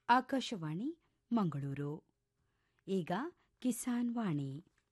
ಆಕಾಶವಾಣಿ ಮಂಗಳೂರು ಈಗ ಕಿಸಾನ್ ವಾಣಿ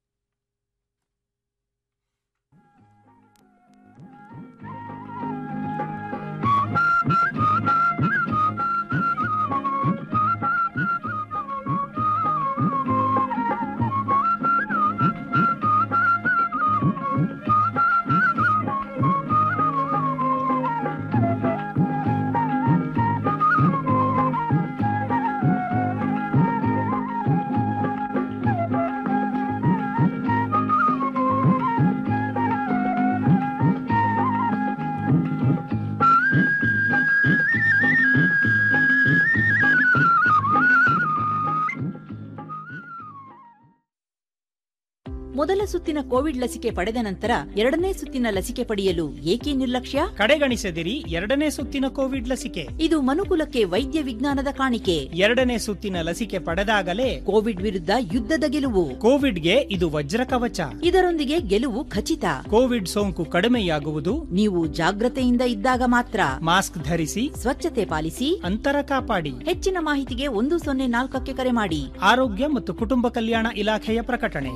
ಮೊದಲ ಸುತ್ತಿನ ಕೋವಿಡ್ ಲಸಿಕೆ ಪಡೆದ ನಂತರ ಎರಡನೇ ಸುತ್ತಿನ ಲಸಿಕೆ ಪಡೆಯಲು ಏಕೆ ನಿರ್ಲಕ್ಷ್ಯ ಕಡೆಗಣಿಸದಿರಿ ಎರಡನೇ ಸುತ್ತಿನ ಕೋವಿಡ್ ಲಸಿಕೆ ಇದು ಮನುಕುಲಕ್ಕೆ ವೈದ್ಯ ವಿಜ್ಞಾನದ ಕಾಣಿಕೆ ಎರಡನೇ ಸುತ್ತಿನ ಲಸಿಕೆ ಪಡೆದಾಗಲೇ ಕೋವಿಡ್ ವಿರುದ್ಧ ಯುದ್ಧದ ಗೆಲುವು ಕೋವಿಡ್ಗೆ ಇದು ವಜ್ರ ಕವಚ ಇದರೊಂದಿಗೆ ಗೆಲುವು ಖಚಿತ ಕೋವಿಡ್ ಸೋಂಕು ಕಡಿಮೆಯಾಗುವುದು ನೀವು ಜಾಗ್ರತೆಯಿಂದ ಇದ್ದಾಗ ಮಾತ್ರ ಮಾಸ್ಕ್ ಧರಿಸಿ ಸ್ವಚ್ಛತೆ ಪಾಲಿಸಿ ಅಂತರ ಕಾಪಾಡಿ ಹೆಚ್ಚಿನ ಮಾಹಿತಿಗೆ ಒಂದು ಸೊನ್ನೆ ನಾಲ್ಕಕ್ಕೆ ಕರೆ ಮಾಡಿ ಆರೋಗ್ಯ ಮತ್ತು ಕುಟುಂಬ ಕಲ್ಯಾಣ ಇಲಾಖೆಯ ಪ್ರಕಟಣೆ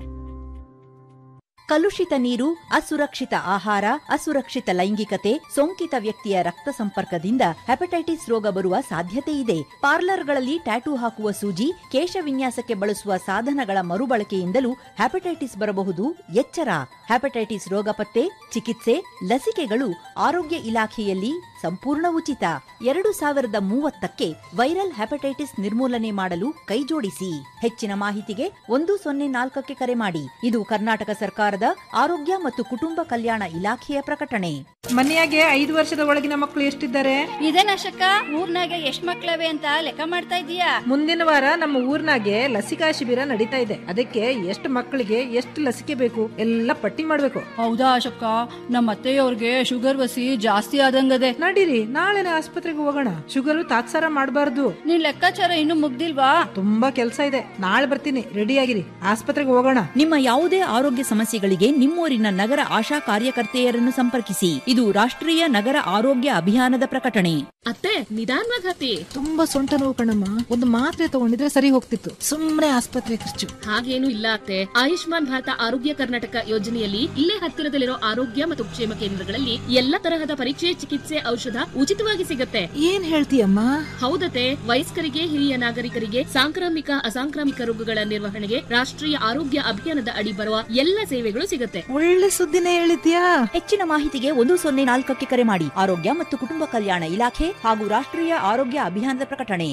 ಕಲುಷಿತ ನೀರು ಅಸುರಕ್ಷಿತ ಆಹಾರ ಅಸುರಕ್ಷಿತ ಲೈಂಗಿಕತೆ ಸೋಂಕಿತ ವ್ಯಕ್ತಿಯ ರಕ್ತ ಸಂಪರ್ಕದಿಂದ ಹೆಪಟೈಟಿಸ್ ರೋಗ ಬರುವ ಸಾಧ್ಯತೆ ಇದೆ ಪಾರ್ಲರ್ಗಳಲ್ಲಿ ಟ್ಯಾಟೂ ಹಾಕುವ ಸೂಜಿ ಕೇಶ ವಿನ್ಯಾಸಕ್ಕೆ ಬಳಸುವ ಸಾಧನಗಳ ಮರುಬಳಕೆಯಿಂದಲೂ ಹೆಪಟೈಟಿಸ್ ಬರಬಹುದು ಎಚ್ಚರ ಹೆಪಟೈಟಿಸ್ ರೋಗ ಪತ್ತೆ ಚಿಕಿತ್ಸೆ ಲಸಿಕೆಗಳು ಆರೋಗ್ಯ ಇಲಾಖೆಯಲ್ಲಿ ಸಂಪೂರ್ಣ ಉಚಿತ ಎರಡು ಸಾವಿರದ ಮೂವತ್ತಕ್ಕೆ ವೈರಲ್ ಹೆಪಟೈಟಿಸ್ ನಿರ್ಮೂಲನೆ ಮಾಡಲು ಕೈಜೋಡಿಸಿ ಹೆಚ್ಚಿನ ಮಾಹಿತಿಗೆ ಒಂದು ಸೊನ್ನೆ ನಾಲ್ಕಕ್ಕೆ ಕರೆ ಮಾಡಿ ಇದು ಕರ್ನಾಟಕ ಸರ್ಕಾರದ ಆರೋಗ್ಯ ಮತ್ತು ಕುಟುಂಬ ಕಲ್ಯಾಣ ಇಲಾಖೆಯ ಪ್ರಕಟಣೆ ಮನೆಯಾಗೆ ಐದು ವರ್ಷದ ಒಳಗಿನ ಮಕ್ಕಳು ಎಷ್ಟಿದ್ದಾರೆ ಇದೇನಶಕ ಊರ್ನಾಗ ಎಷ್ಟ್ ಮಕ್ಳವೆ ಅಂತ ಲೆಕ್ಕ ಮಾಡ್ತಾ ಇದೀಯಾ ಮುಂದಿನ ವಾರ ನಮ್ಮ ಊರ್ನಾಗೆ ಲಸಿಕಾ ಶಿಬಿರ ನಡೀತಾ ಇದೆ ಅದಕ್ಕೆ ಎಷ್ಟು ಮಕ್ಕಳಿಗೆ ಎಷ್ಟು ಲಸಿಕೆ ಬೇಕು ಎಲ್ಲ ಪಟ್ಟಿ ಮಾಡ್ಬೇಕು ಹೌದಾ ಅಶಕ್ಕ ನಮ್ಮ ಅತ್ತೆಯವ್ರಿಗೆ ಶುಗರ್ ವಸಿ ಜಾಸ್ತಿ ಆದಂಗದೆ ನಡೀರಿ ನಾಳೆನೆ ಆಸ್ಪತ್ರೆಗೆ ಹೋಗೋಣ ಶುಗರ್ ತಾತ್ಸಾರ ಮಾಡಬಾರ್ದು ನಿನ್ ಲೆಕ್ಕಾಚಾರ ಇನ್ನು ಮುಗ್ದಿಲ್ವಾ ತುಂಬಾ ಕೆಲಸ ಇದೆ ನಾಳೆ ಬರ್ತೀನಿ ರೆಡಿ ಆಗಿರಿ ಆಸ್ಪತ್ರೆಗೆ ಹೋಗೋಣ ನಿಮ್ಮ ಯಾವುದೇ ಆರೋಗ್ಯ ಸಮಸ್ಯೆಗಳಿಗೆ ನಿಮ್ಮೂರಿನ ನಗರ ಆಶಾ ಕಾರ್ಯಕರ್ತೆಯರನ್ನು ಸಂಪರ್ಕಿಸಿ ಇದು ರಾಷ್ಟ್ರೀಯ ನಗರ ಆರೋಗ್ಯ ಅಭಿಯಾನದ ಪ್ರಕಟಣೆ ಅತ್ತೆ ನಿಧಾನವಾಗಿ ಹತ್ತಿ ತುಂಬಾ ಸೊಂಟ ನೋವು ಕಣಮ್ಮ ಒಂದು ಮಾತ್ರೆ ತಗೊಂಡಿದ್ರೆ ಸರಿ ಹೋಗ್ತಿತ್ತು ಸುಮ್ನೆ ಆಸ್ಪತ್ರೆ ಖರ್ಚು ಹಾಗೇನು ಇಲ್ಲ ಅತ್ತೆ ಆಯುಷ್ಮಾನ್ ಭಾರತ ಆರೋಗ್ಯ ಕರ್ನಾಟಕ ಯೋಜನೆಯಲ್ಲಿ ಇಲ್ಲೇ ಹತ್ತಿರದಲ್ಲಿರೋ ಆರೋಗ್ಯ ಮತ್ತು ಕ್ಷೇಮ ಕೇಂದ್ರಗಳಲ್ಲಿ ಎಲ್ಲ ತರಹದ ಪರೀಕ್ಷೆ ಚಿಕಿತ್ಸೆ ಔಷಧ ಉಚಿತವಾಗಿ ಸಿಗತ್ತೆ ಏನ್ ಹೇಳ್ತೀಯಮ್ಮ ಹೌದತೆ ವಯಸ್ಕರಿಗೆ ಹಿರಿಯ ನಾಗರಿಕರಿಗೆ ಸಾಂಕ್ರಾಮಿಕ ಅಸಾಂಕ್ರಾಮಿಕ ರೋಗಗಳ ನಿರ್ವಹಣೆಗೆ ರಾಷ್ಟ್ರೀಯ ಆರೋಗ್ಯ ಅಭಿಯಾನದ ಅಡಿ ಬರುವ ಎಲ್ಲ ಸೇವೆಗಳು ಸಿಗತ್ತೆ ಒಳ್ಳೆ ಸುದ್ದಿನೇ ಹೇಳಿದ್ಯಾ ಹೆಚ್ಚಿನ ಮಾಹಿತಿಗೆ ಒಂದು ಸೊನ್ನೆ ನಾಲ್ಕಕ್ಕೆ ಕರೆ ಮಾಡಿ ಆರೋಗ್ಯ ಮತ್ತು ಕುಟುಂಬ ಕಲ್ಯಾಣ ಇಲಾಖೆ ಹಾಗೂ ರಾಷ್ಟ್ರೀಯ ಆರೋಗ್ಯ ಅಭಿಯಾನದ ಪ್ರಕಟಣೆ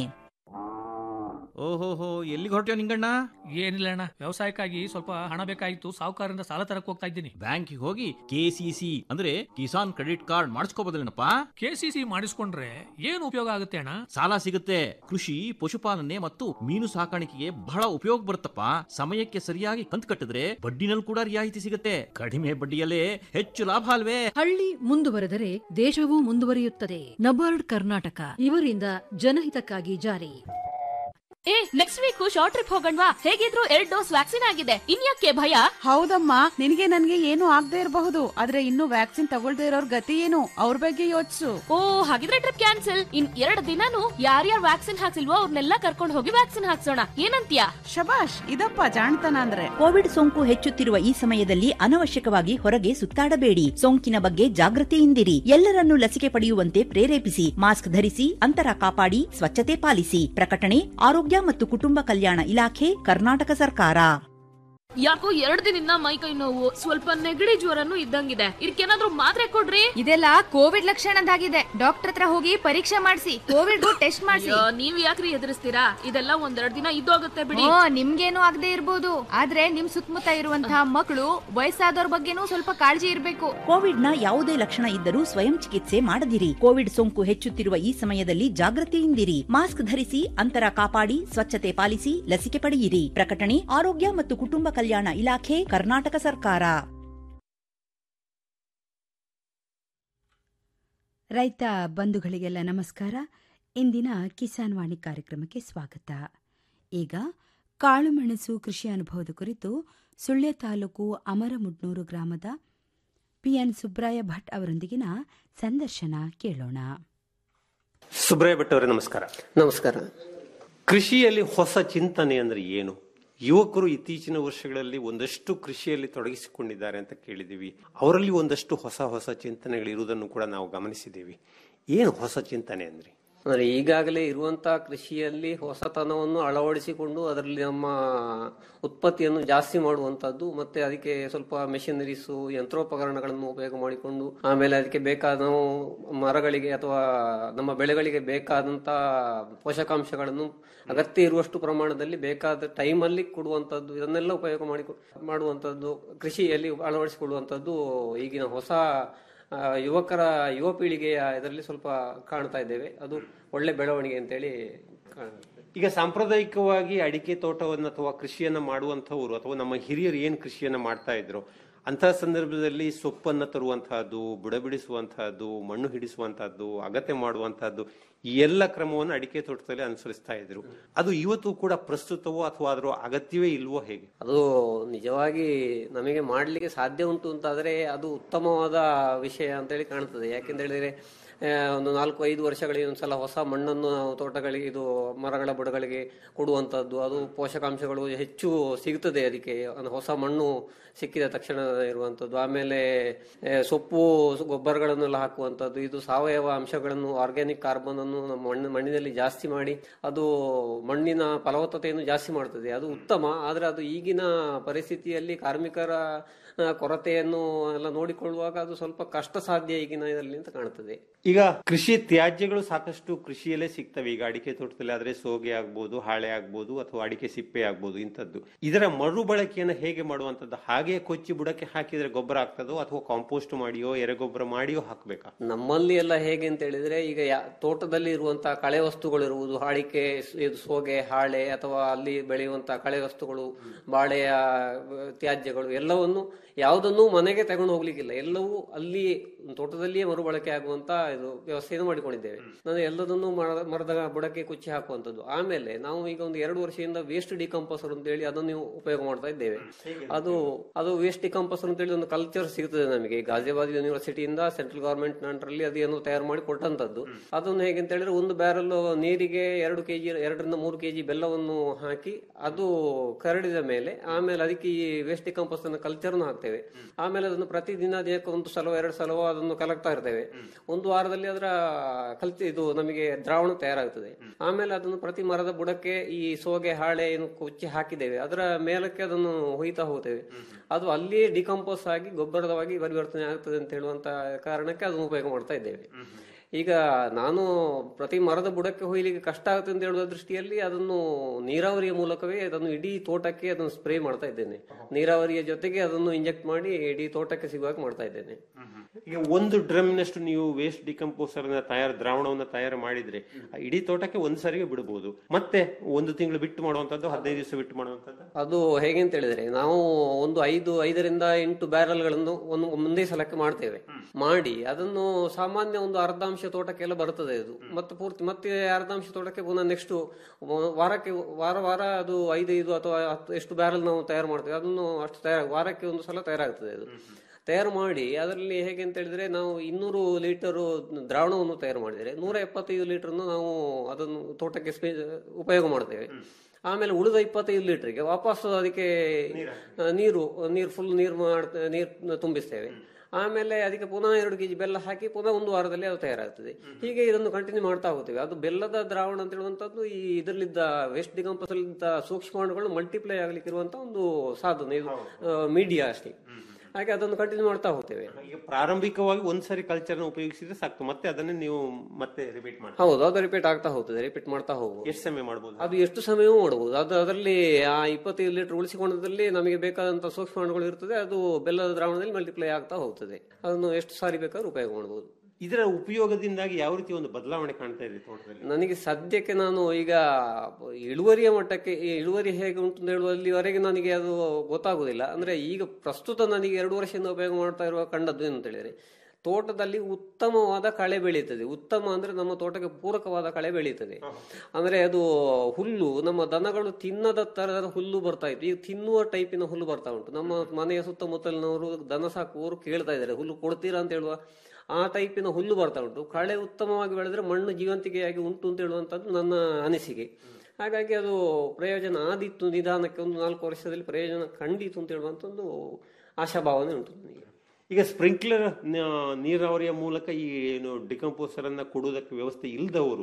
ಓಹೋಹೋ ಎಲ್ಲಿಗೆ ಹೊರಟ್ಯೋ ನಿಂಗಣ್ಣ ಏನಿಲ್ಲ ಅಣ್ಣ ವ್ಯವಸಾಯಕ್ಕಾಗಿ ಸ್ವಲ್ಪ ಹಣ ಬೇಕಾಗಿತ್ತು ಸಾಹುಕಾರರಿಂದ ಸಾಲ ತರಕ್ ಹೋಗ್ತಾ ಇದ್ದೀನಿ ಬ್ಯಾಂಕಿಗೆ ಹೋಗಿ ಕೆ ಸಿ ಸಿ ಅಂದ್ರೆ ಕಿಸಾನ್ ಕ್ರೆಡಿಟ್ ಕಾರ್ಡ್ ಮಾಡಿಸ್ಕೋಬೋದಲ್ಲೇನಪ್ಪ ಕೆ ಸಿ ಸಿ ಮಾಡಿಸ್ಕೊಂಡ್ರೆ ಏನು ಉಪಯೋಗ ಆಗುತ್ತೆ ಅಣ್ಣ ಸಾಲ ಸಿಗುತ್ತೆ ಕೃಷಿ ಪಶುಪಾಲನೆ ಮತ್ತು ಮೀನು ಸಾಕಾಣಿಕೆಗೆ ಬಹಳ ಉಪಯೋಗ ಬರುತ್ತಪ್ಪ ಸಮಯಕ್ಕೆ ಸರಿಯಾಗಿ ಕಂತು ಕಟ್ಟಿದ್ರೆ ಬಡ್ಡಿನಲ್ಲಿ ಕೂಡ ರಿಯಾಯಿತಿ ಸಿಗುತ್ತೆ ಕಡಿಮೆ ಬಡ್ಡಿಯಲ್ಲೇ ಹೆಚ್ಚು ಲಾಭ ಅಲ್ವೇ ಹಳ್ಳಿ ಮುಂದುವರೆದರೆ ದೇಶವೂ ಮುಂದುವರಿಯುತ್ತದೆ ನಬಾರ್ಡ್ ಕರ್ನಾಟಕ ಇವರಿಂದ ಜನಹಿತಕ್ಕಾಗಿ ಜಾರಿ ಏ ನೆಕ್ಸ್ಟ್ ವೀಕ್ ಶಾರ್ಟ್ ಟ್ರಿಪ್ ಹೋಗಣ್ವಾ ಹೇಗಿದ್ರು ಎರಡ್ ಡೋಸ್ ವ್ಯಾಕ್ಸಿನ್ ಆಗಿದೆ ಇನ್ಯಾಕೆ ಭಯ ಹೌದಮ್ಮ ನಿನಗೆ ನನ್ಗೆ ಏನು ಆಗದೆ ಇರಬಹುದು ಆದ್ರೆ ಇನ್ನು ವ್ಯಾಕ್ಸಿನ್ ತಗೊಳ್ದೇ ಇರೋರ್ ಗತಿ ಏನು ಅವ್ರ ಬಗ್ಗೆ ಯೋಚಿಸು ಓ ಹಾಗಿದ್ರೆ ಟ್ರಿಪ್ ಕ್ಯಾನ್ಸಲ್ ಇನ್ ಎರಡ್ ದಿನಾನು ಯಾರ್ಯಾರು ವ್ಯಾಕ್ಸಿನ್ ಹಾಕ್ಸಿಲ್ವೋ ಅವ್ರನ್ನೆಲ್ಲ ಕರ್ಕೊಂಡು ಹೋಗಿ ವ್ಯಾಕ್ಸಿನ್ ಹಾಕ್ಸೋಣ ಏನಂತ್ಯಾ ಶಬಾಷ್ ಇದಪ್ಪ ಜಾಣ್ತನ ಅಂದ್ರೆ ಕೋವಿಡ್ ಸೋಂಕು ಹೆಚ್ಚುತ್ತಿರುವ ಈ ಸಮಯದಲ್ಲಿ ಅನವಶ್ಯಕವಾಗಿ ಹೊರಗೆ ಸುತ್ತಾಡಬೇಡಿ ಸೋಂಕಿನ ಬಗ್ಗೆ ಜಾಗೃತಿಯಿಂದಿರಿ ಎಲ್ಲರನ್ನೂ ಲಸಿಕೆ ಪಡೆಯುವಂತೆ ಪ್ರೇರೇಪಿಸಿ ಮಾಸ್ಕ್ ಧರಿಸಿ ಅಂತರ ಕಾಪಾಡಿ ಸ್ವಚ್ಛತೆ ಪಾಲಿಸಿ ಪ್ರಕಟಣೆ ಆರೋಗ್ಯ ಮತ್ತು ಕುಟುಂಬ ಕಲ್ಯಾಣ ಇಲಾಖೆ ಕರ್ನಾಟಕ ಸರ್ಕಾರ ಯಾಕೋ ಎರಡ್ ದಿನದಿಂದ ಮೈ ಕೈ ನೋವು ಸ್ವಲ್ಪ ನೆಗಡಿ ಜ್ವರನು ಇದ್ದಂಗಿದೆ ಇದಕ್ಕೇನಾದ್ರೂ ಮಾತ್ರೆ ಕೊಡ್ರಿ ಇದೆಲ್ಲ ಕೋವಿಡ್ ಲಕ್ಷಣದಾಗಿದೆ ಡಾಕ್ಟರ್ ಹತ್ರ ಹೋಗಿ ಪರೀಕ್ಷೆ ಮಾಡಿಸಿ ಕೋವಿಡ್ ಟೆಸ್ಟ್ ಮಾಡಿಸಿ ಅಯ್ಯೋ, ನೀವ್ ಯಾಕ್ರಿ ಎದುರಿಸ್ತೀರಾ ಇದೆಲ್ಲ ಒಂದೆರಡ್ ದಿನ ಇದ್ದೋಗುತ್ತೆ ಬಿಡಿ ಓ ನಿಮ್ಗೇನು ಆಗದೆ ಇರ್ಬೋದು ಆದ್ರೆ ನಿಮ್ ಸುತ್ತಮುತ್ತ ಇರುವಂತಹ ಮಕ್ಕಳು ವಯಸ್ಸಾದವ್ರ ಬಗ್ಗೆನೂ ಸ್ವಲ್ಪ ಕಾಳಜಿ ಇರ್ಬೇಕು ಕೋವಿಡ್ನ ಯಾವುದೇ ಲಕ್ಷಣ ಇದ್ದರೂ ಸ್ವಯಂ ಚಿಕಿತ್ಸೆ ಮಾಡದಿರಿ ಕೋವಿಡ್ ಸೋಂಕು ಹೆಚ್ಚುತ್ತಿರುವ ಈ ಸಮಯದಲ್ಲಿ ಜಾಗೃತಿಯಿಂದಿರಿ ಮಾಸ್ಕ್ ಧರಿಸಿ ಅಂತರ ಕಾಪಾಡಿ ಸ್ವಚ್ಛತೆ ಪಾಲಿಸಿ ಲಸಿಕೆ ಪಡೆಯಿರಿ ಪ್ರಕಟಣೆ ಆರೋಗ್ಯ ಮತ್ತು ಕುಟುಂಬ ಕಲ್ಯಾಣ ಇಲಾಖೆ ಕರ್ನಾಟಕ ಸರ್ಕಾರ ರೈತ ಬಂಧುಗಳಿಗೆಲ್ಲ ನಮಸ್ಕಾರ ಇಂದಿನ ಕಿಸಾನ್ ವಾಣಿ ಕಾರ್ಯಕ್ರಮಕ್ಕೆ ಸ್ವಾಗತ ಈಗ ಕಾಳುಮೆಣಸು ಕೃಷಿ ಅನುಭವದ ಕುರಿತು ಸುಳ್ಯ ತಾಲೂಕು ಅಮರಮುಡ್ನೂರು ಗ್ರಾಮದ ಪಿಎನ್ ಸುಬ್ರಾಯ ಭಟ್ ಅವರೊಂದಿಗಿನ ಸಂದರ್ಶನ ಕೇಳೋಣ ಸುಬ್ರಾಯ ಭಟ್ ಅವರೇ ನಮಸ್ಕಾರ ನಮಸ್ಕಾರ ಕೃಷಿಯಲ್ಲಿ ಹೊಸ ಚಿಂತನೆ ಅಂದ್ರೆ ಏನು ಯುವಕರು ಇತ್ತೀಚಿನ ವರ್ಷಗಳಲ್ಲಿ ಒಂದಷ್ಟು ಕೃಷಿಯಲ್ಲಿ ತೊಡಗಿಸಿಕೊಂಡಿದ್ದಾರೆ ಅಂತ ಕೇಳಿದ್ದೀವಿ ಅವರಲ್ಲಿ ಒಂದಷ್ಟು ಹೊಸ ಹೊಸ ಚಿಂತನೆಗಳು ಇರುವುದನ್ನು ಕೂಡ ನಾವು ಗಮನಿಸಿದ್ದೀವಿ ಏನು ಹೊಸ ಚಿಂತನೆ ಅಂದ್ರೆ ಅಂದ್ರೆ ಈಗಾಗಲೇ ಇರುವಂತಹ ಕೃಷಿಯಲ್ಲಿ ಹೊಸತನವನ್ನು ಅಳವಡಿಸಿಕೊಂಡು ಅದರಲ್ಲಿ ನಮ್ಮ ಉತ್ಪತ್ತಿಯನ್ನು ಜಾಸ್ತಿ ಮಾಡುವಂತದ್ದು ಮತ್ತೆ ಅದಕ್ಕೆ ಸ್ವಲ್ಪ ಮೆಷಿನರೀಸು ಯಂತ್ರೋಪಕರಣಗಳನ್ನು ಉಪಯೋಗ ಮಾಡಿಕೊಂಡು ಆಮೇಲೆ ಅದಕ್ಕೆ ಬೇಕಾದ ನಾವು ಮರಗಳಿಗೆ ಅಥವಾ ನಮ್ಮ ಬೆಳೆಗಳಿಗೆ ಬೇಕಾದಂತ ಪೋಷಕಾಂಶಗಳನ್ನು ಅಗತ್ಯ ಇರುವಷ್ಟು ಪ್ರಮಾಣದಲ್ಲಿ ಬೇಕಾದ ಟೈಮಲ್ಲಿ ಕೊಡುವಂತದ್ದು ಇದನ್ನೆಲ್ಲ ಉಪಯೋಗ ಮಾಡಿ ಮಾಡುವಂತದ್ದು ಕೃಷಿಯಲ್ಲಿ ಅಳವಡಿಸಿಕೊಳ್ಳುವಂತದ್ದು ಈಗಿನ ಹೊಸ ಆ, ಯುವಕರ ಯುವ ಪೀಳಿಗೆಯ ಇದರಲ್ಲಿ ಸ್ವಲ್ಪ ಕಾಣ್ತಾ ಇದ್ದೇವೆ ಅದು ಒಳ್ಳೆ ಬೆಳವಣಿಗೆ ಅಂತೇಳಿ ಕಾಣುತ್ತೆ ಈಗ ಸಾಂಪ್ರದಾಯಿಕವಾಗಿ ಅಡಿಕೆ ತೋಟವನ್ನು ಅಥವಾ ಕೃಷಿಯನ್ನ ಮಾಡುವಂತಹವರು ಅಥವಾ ನಮ್ಮ ಹಿರಿಯರು ಏನ್ ಕೃಷಿಯನ್ನ ಮಾಡ್ತಾ ಇದ್ರು ಅಂತಹ ಸಂದರ್ಭದಲ್ಲಿ ಸೊಪ್ಪನ್ನ ತರುವಂತಹದ್ದು ಬುಡ ಬಿಡಿಸುವಂತಹದ್ದು ಮಣ್ಣು ಹಿಡಿಸುವಂತಹದ್ದು ಅಗತ್ಯ ಮಾಡುವಂತಹದ್ದು ಈ ಎಲ್ಲ ಕ್ರಮವನ್ನು ಅಡಿಕೆ ತೋಟದಲ್ಲಿ ಅನುಸರಿಸ್ತಾ ಇದ್ರು ಅದು ಇವತ್ತು ಕೂಡ ಪ್ರಸ್ತುತವೋ ಅಥವಾ ಅದರ ಅಗತ್ಯವೇ ಇಲ್ವೋ ಹೇಗೆ ಅದು ನಿಜವಾಗಿ ನಮಗೆ ಮಾಡಲಿಕ್ಕೆ ಸಾಧ್ಯ ಉಂಟು ಅಂತಾದ್ರೆ ಅದು ಉತ್ತಮವಾದ ವಿಷಯ ಅಂತೇಳಿ ಕಾಣ್ತದೆ ಯಾಕೆಂತ ಹೇಳಿದ್ರೆ ಆ, ಒಂದು ನಾಲ್ಕು ಐದು ವರ್ಷಗಳಿಗೆ ಒಂದ್ಸಲ ಹೊಸ ಮಣ್ಣನ್ನು ನಾವು ತೋಟಗಳಿಗೆ ಇದು ಮರಗಳ ಬುಡಗಳಿಗೆ ಕೊಡುವಂತದ್ದು ಅದು ಪೋಷಕಾಂಶಗಳು ಹೆಚ್ಚು ಸಿಗುತ್ತದೆ ಅದಕ್ಕೆ ಒಂದು ಹೊಸ ಮಣ್ಣು ಸಿಕ್ಕಿದ ತಕ್ಷಣ ಇರುವಂತದ್ದು ಆಮೇಲೆ ಆ, ಸೊಪ್ಪು ಗೊಬ್ಬರಗಳನ್ನೆಲ್ಲ ಹಾಕುವಂತದ್ದು ಇದು ಸಾವಯವ ಅಂಶಗಳನ್ನು ಆರ್ಗ್ಯಾನಿಕ್ ಕಾರ್ಬನ್ ಅನ್ನು ನಮ್ಮ ಮಣ್ಣು ಮಣ್ಣಿನಲ್ಲಿ ಜಾಸ್ತಿ ಮಾಡಿ ಅದು ಮಣ್ಣಿನ ಫಲವತ್ತತೆಯನ್ನು ಜಾಸ್ತಿ ಮಾಡ್ತದೆ ಅದು ಉತ್ತಮ ಆದ್ರೆ ಅದು ಈಗಿನ ಪರಿಸ್ಥಿತಿಯಲ್ಲಿ ಕಾರ್ಮಿಕರ ಆ, ಕೊರತೆಯನ್ನು ಎಲ್ಲ ನೋಡಿಕೊಳ್ಳುವಾಗ ಅದು ಸ್ವಲ್ಪ ಕಷ್ಟ ಸಾಧ್ಯ ಈಗಿನ ಇದರಲ್ಲಿ ಅಂತ ಕಾಣ್ತದೆ ಈಗ ಕೃಷಿ ತ್ಯಾಜ್ಯಗಳು ಸಾಕಷ್ಟು ಕೃಷಿಯಲ್ಲೇ ಸಿಗ್ತವೆ ಈಗ ಅಡಿಕೆ ತೋಟದಲ್ಲಿ ಆದ್ರೆ ಸೋಗೆ ಆಗ್ಬೋದು ಹಾಳೆ ಆಗ್ಬೋದು ಅಥವಾ ಅಡಿಕೆ ಸಿಪ್ಪೆ ಆಗ್ಬೋದು ಇಂಥದ್ದು ಇದರ ಮರುಬಳಕೆಯನ್ನು ಹೇಗೆ ಮಾಡುವಂತದ್ದು ಹಾಗೆ ಕೊಚ್ಚಿ ಬುಡಕ್ಕೆ ಹಾಕಿದ್ರೆ ಗೊಬ್ಬರ ಆಗ್ತದೋ ಅಥವಾ ಕಾಂಪೋಸ್ಟ್ ಮಾಡಿಯೋ ಎರೆಗೊಬ್ಬರ ಮಾಡಿಯೋ ಹಾಕ್ಬೇಕಾ ನಮ್ಮಲ್ಲಿ ಎಲ್ಲ ಹೇಗೆ ಅಂತ ಹೇಳಿದ್ರೆ ಈಗ ಯಾ- ತೋಟದಲ್ಲಿ ಇರುವಂತಹ ಕಳೆ ವಸ್ತುಗಳು ಇರುವುದು ಹಾಳಿಕೆ ಸ್- ಇದು ಸೋಗೆ ಹಾಳೆ ಅಥವಾ ಅಲ್ಲಿ ಬೆಳೆಯುವಂತಹ ಕಳೆ ವಸ್ತುಗಳು ಬಾಳೆಯ ಆ, ತ್ಯಾಜ್ಯಗಳು ಎಲ್ಲವನ್ನು ಯಾವುದನ್ನು ಮನೆಗೆ ತಗೊಂಡು ಹೋಗ್ಲಿಕ್ಕಿಲ್ಲ ಎಲ್ಲವೂ ಅಲ್ಲಿ ತೋಟದಲ್ಲಿಯೇ ಮರುಬಳಕೆ ಆಗುವಂತ ಇದು ವ್ಯವಸ್ಥೆಯನ್ನು ಮಾಡಿಕೊಂಡಿದ್ದೇವೆ ನಾನು ಎಲ್ಲದನ್ನು ಮರದ ಮರದ ಬುಡಕ್ಕೆ ಕುಚ್ಚಿ ಹಾಕುವಂತದ್ದು ಆಮೇಲೆ ನಾವು ಈಗ ಒಂದು ಎರಡು ವರ್ಷದಿಂದ ವೇಸ್ಟ್ ಡಿಕಂಪೋಸರ್ ಅಂತ ಹೇಳಿ ಅದನ್ನು ಉಪಯೋಗ ಮಾಡ್ತಾ ಇದ್ದೇವೆ ಅದು ಅದು ವೇಸ್ಟ್ ಡಿಕಂಪೋಸರ್ ಅಂತ ಹೇಳಿ ಒಂದು ಕಲ್ಚರ್ ಸಿಗುತ್ತದೆ ನಮಗೆ ಗಾಜಿಯಾಬಾದ್ ಯೂನಿವರ್ಸಿಟಿಯಿಂದ ಸೆಂಟ್ರಲ್ ಗವರ್ಮೆಂಟ್ ನಂಟರಲ್ಲಿ ಅದೇನು ತಯಾರು ಮಾಡಿ ಕೊಟ್ಟಂತದ್ದು ಅದನ್ನು ಹೇಗೆ ಅಂತ ಹೇಳಿದ್ರೆ ಒಂದು ಬ್ಯಾರಲ್ ನೀರಿಗೆ ಎರಡು ಕೆಜಿ ಎರಡರಿಂದ ಮೂರು ಕೆಜಿ ಬೆಲ್ಲವನ್ನು ಹಾಕಿ ಅದು ಕರಡಿದ ಮೇಲೆ ಆಮೇಲೆ ಅದಕ್ಕೆ ಈ ವೇಸ್ಟ್ ಡಿಕಂಪೋಸ್ ಕಲ್ಚರ್ನು ಹಾಕ್ತೇವೆ ಆಮೇಲೆ ಅದನ್ನು ಪ್ರತಿದಿನ ದಿನಕ್ಕೆ ಒಂದು ಸಲವೋ ಎರಡು ಸಲವೋ ಅದನ್ನು ಕಲೆಕ್ಟ್ ಇರ್ತೇವೆ ಒಂದು ವಾರದಲ್ಲಿ ಅದರ ಕಲ್ತಿ ಇದು ನಮಗೆ ದ್ರಾವಣ ತಯಾರಾಗ್ತದೆ ಆಮೇಲೆ ಅದನ್ನು ಪ್ರತಿ ಮರದ ಬುಡಕ್ಕೆ ಈ ಸೋಗೆ ಹಾಳೆ ಏನು ಕುಚ್ಚಿ ಹಾಕಿದ್ದೇವೆ ಅದರ ಮೇಲಕ್ಕೆ ಅದನ್ನು ಹೊಯ್ತಾ ಹೋಗ್ತೇವೆ ಅದು ಅಲ್ಲಿಯೇ ಡಿಕಂಪೋಸ್ ಆಗಿ ಗೊಬ್ಬರದವಾಗಿ ಪರಿವರ್ತನೆ ಆಗ್ತದೆ ಅಂತ ಹೇಳುವಂತ ಕಾರಣಕ್ಕೆ ಅದನ್ನು ಉಪಯೋಗ ಮಾಡ್ತಾ ಇದ್ದೇವೆ ಈಗ ನಾನು ಪ್ರತಿ ಮರದ ಬುಡಕ್ಕೆ ಹೊಯ್ಲಿಕ್ಕೆ ಕಷ್ಟ ಆಗುತ್ತೆ ಅಂತ ಹೇಳುವ ದೃಷ್ಟಿಯಲ್ಲಿ ಅದನ್ನು ನೀರಾವರಿಯ ಮೂಲಕವೇ ಅದನ್ನು ಇಡೀ ತೋಟಕ್ಕೆ ಅದನ್ನು ಸ್ಪ್ರೇ ಮಾಡ್ತಾ ಇದ್ದೇನೆ ನೀರಾವರಿಯ ಜೊತೆಗೆ ಅದನ್ನು ಇಂಜೆಕ್ಟ್ ಮಾಡಿ ಇಡೀ ತೋಟಕ್ಕೆ ಸಿಗುವಾಗ ಮಾಡ್ತಾ ಇದ್ದೇನೆ ಈಗ ಒಂದು ಡ್ರಮ್ನಷ್ಟು ನೀವು ವೇಸ್ಟ್ ಡಿಕಂಪೋಸರ್ ತಯಾರು ದ್ರಾವಣವನ್ನ ತಯಾರು ಮಾಡಿದ್ರೆ ಆ ಇಡೀ ತೋಟಕ್ಕೆ ಒಂದ್ ಸಾರಿಗೆ ಬಿಡಬಹುದು ಮತ್ತೆ ಒಂದು ತಿಂಗಳು ಬಿಟ್ಟು ಮಾಡುವಂತದ್ದು ಹದಿನೈದು ದಿವಸ ಬಿಟ್ಟು ಮಾಡುವಂತದ್ದು ಅದು ಹೇಗೆ ಅಂತ ಹೇಳಿದ್ರೆ ನಾವು ಒಂದು ಐದು ಐದರಿಂದ ಎಂಟು ಬ್ಯಾರಲ್ಗಳನ್ನು ಒಂದು ಮುಂದೆ ಸಲಕ್ಕೆ ಮಾಡ್ತೇವೆ ಮಾಡಿ ಅದನ್ನು ಸಾಮಾನ್ಯ ಒಂದು ಅರ್ಧಾಂಶ ತೋಟಕ್ಕೆಲ್ಲ ಬರ್ತದೆ ಅದು ಮತ್ತೆ ಪೂರ್ತಿ ಮತ್ತೆ ಅರ್ಧಾಂಶ ತೋಟಕ್ಕೆ ಪುನಃ ನೆಕ್ಸ್ಟ್ ವಾರಕ್ಕೆ ವಾರ ವಾರ ಅದು ಐದೈದು ಅಥವಾ ಹತ್ತು ಎಷ್ಟು ಬ್ಯಾರಲ್ ನಾವು ತಯಾರು ಮಾಡ್ತೇವೆ ಅದನ್ನು ಅಷ್ಟು ತಯಾರು ವಾರಕ್ಕೆ ಒಂದು ಸಲ ತಯಾರಾಗ್ತದೆ ಅದು ತಯಾರು ಮಾಡಿ ಅದರಲ್ಲಿ ಹೇಗೆ ಅಂತ ಹೇಳಿದ್ರೆ ನಾವು ಇನ್ನೂರು ಲೀಟರ್ ದ್ರಾವಣವನ್ನು ತಯಾರು ಮಾಡಿದರೆ ನೂರ ಎಪ್ಪತ್ತೈದು ಲೀಟರ್ನು ನಾವು ಅದನ್ನು ತೋಟಕ್ಕೆ ಸ್ಪೇ ಉಪಯೋಗ ಮಾಡ್ತೇವೆ ಆಮೇಲೆ ಉಳಿದ ಇಪ್ಪತ್ತೈದು ಲೀಟರ್ಗೆ ವಾಪಸ್ ಅದಕ್ಕೆ ಆ, ನೀರು ನೀರು ಫುಲ್ ನೀರು ಮಾಡ್ತ ನೀರು ತುಂಬಿಸ್ತೇವೆ ಆಮೇಲೆ ಅದಕ್ಕೆ ಪುನಃ ಎರಡು ಕೆಜಿ ಬೆಲ್ಲ ಹಾಕಿ ಪುನಃ ಒಂದು ವಾರದಲ್ಲಿ ಅದು ತಯಾರಾಗ್ತದೆ ಹೀಗೆ ಇದನ್ನು ಕಂಟಿನ್ಯೂ ಮಾಡ್ತಾ ಹೋಗ್ತೇವೆ ಅದು ಬೆಲ್ಲದ ದ್ರಾವಣ ಅಂತ ಹೇಳುವಂತದ್ದು ಈ ಇದರಲ್ಲಿದ್ದ ವೇಸ್ಟ್ ಡಿಕಂಪೋಸಲ್ಲಿದ್ದ ಸೂಕ್ಷ್ಮಾಣುಗಳು ಮಲ್ಟಿಪ್ಲೈ ಆಗ್ಲಿಕ್ಕೆ ಇರುವಂತ ಒಂದು ಸಾಧನ ಇದು ಮೀಡಿಯಾ ಅಷ್ಟೇ ಹಾಗೆ ಅದನ್ನು ಕಂಟಿನ್ಯೂ ಮಾಡ್ತಾ ಹೋಗ್ತೇವೆ ಈಗ ಪ್ರಾರಂಭಿಕವಾಗಿ ಒಂದ್ಸರಿ ಕಲ್ಚರ್ನ ಉಪಯೋಗಿಸಿದ್ರೆ ಸಾಕು ಮತ್ತೆ ಅದನ್ನೇ ನೀವು ಮತ್ತೆ ರಿಪೀಟ್ ಮಾಡಿ ಹೌದು ಅದು ರಿಪೀಟ್ ಆಗ್ತಾ ಹೋಗ್ತದೆ ರಿಪೀಟ್ ಮಾಡ್ತಾ ಹೋಗುದು ಎಷ್ಟು ಸಮಯ ಮಾಡಬಹುದು ಅದು ಎಷ್ಟು ಸಮಯವೂ ಮಾಡಬಹುದು ಅದು ಅದರಲ್ಲಿ ಆ ಇಪ್ಪತ್ತೈದು ಲೀಟರ್ ಉಳಿಸಿಕೊಂಡದಲ್ಲಿ ನಮಗೆ ಬೇಕಾದಂತ ಸೂಕ್ಷ್ಮಾಣುಗಳು ಇರ್ತದೆ ಅದು ಬೆಲ್ಲದ ದ್ರಾವಣದಲ್ಲಿ ಮಲ್ಟಿಪ್ಲೈ ಆಗ್ತಾ ಹೋಗ್ತದೆ ಅದನ್ನು ಎಷ್ಟು ಸಾರಿ ಬೇಕಾದ್ರೂ ಉಪಯೋಗ ಮಾಡಬಹುದು ಇದರ ಉಪಯೋಗದಿಂದಾಗಿ ಯಾವ ರೀತಿ ಒಂದು ಬದಲಾವಣೆ ಕಾಣ್ತಾ ಇದೆ ತೋಟದಲ್ಲಿ ನನಗೆ ಸದ್ಯಕ್ಕೆ ನಾನು ಈಗ ಇಳುವರಿಯ ಮಟ್ಟಕ್ಕೆ ಈ ಇಳುವರಿ ಹೇಗೆ ಉಂಟು ಅಂತ ಹೇಳುವಲ್ಲಿವರೆಗೆ ನನಗೆ ಅದು ಗೊತ್ತಾಗುದಿಲ್ಲ ಅಂದ್ರೆ ಈಗ ಪ್ರಸ್ತುತ ನನಗೆ ಎರಡು ವರ್ಷದಿಂದ ಉಪಯೋಗ ಮಾಡ್ತಾ ಇರುವ ಕಂಡದ್ದು ಏನು ಅಂತ ಹೇಳಿದ್ರೆ ತೋಟದಲ್ಲಿ ಉತ್ತಮವಾದ ಕಳೆ ಬೆಳೀತದೆ ಉತ್ತಮ ಅಂದ್ರೆ ನಮ್ಮ ತೋಟಕ್ಕೆ ಪೂರಕವಾದ ಕಳೆ ಬೆಳೀತದೆ ಅಂದ್ರೆ ಅದು ಹುಲ್ಲು ನಮ್ಮ ದನಗಳು ತಿನ್ನದ ತರದ ಹುಲ್ಲು ಬರ್ತಾ ಇತ್ತು ಈಗ ತಿನ್ನುವ ಟೈಪಿನ ಹುಲ್ಲು ಬರ್ತಾ ಉಂಟು ನಮ್ಮ ಮನೆಯ ಸುತ್ತಮುತ್ತಲಿನವರು ದನ ಸಾಕುವವರು ಕೇಳ್ತಾ ಇದ್ದಾರೆ ಹುಲ್ಲು ಕೊಡ್ತೀರಾ ಅಂತ ಹೇಳುವ ಆ ಟೈಪಿನ ಹುಲ್ಲು ಬರ್ತಾ ಉಂಟು ಕಳೆ ಉತ್ತಮವಾಗಿ ಬೆಳೆದ್ರೆ ಮಣ್ಣು ಜೀವಂತಿಕೆಯಾಗಿ ಉಂಟು ಅಂತ ಹೇಳುವಂತದ್ದು ನನ್ನ ಅನಿಸಿಕೆ ಹಾಗಾಗಿ ಅದು ಪ್ರಯೋಜನ ಆದಿತ್ತು ನಿಧಾನಕ್ಕೆ ಒಂದು ನಾಲ್ಕು ವರ್ಷದಲ್ಲಿ ಪ್ರಯೋಜನ ಕಂಡಿತು ಅಂತ ಹೇಳುವಂತ ಒಂದು ಆಶಾಭಾವನೆ ಉಂಟು ನನಗೆ ಈಗ ಸ್ಪ್ರಿಂಕ್ಲರ್ ನೀರಾವರಿಯ ಮೂಲಕ ಈ ಏನು ಡಿಕಂಪೋಸರ್ ಅನ್ನ ಕೊಡುವುದಕ್ಕೆ ವ್ಯವಸ್ಥೆ ಇಲ್ಲದವರು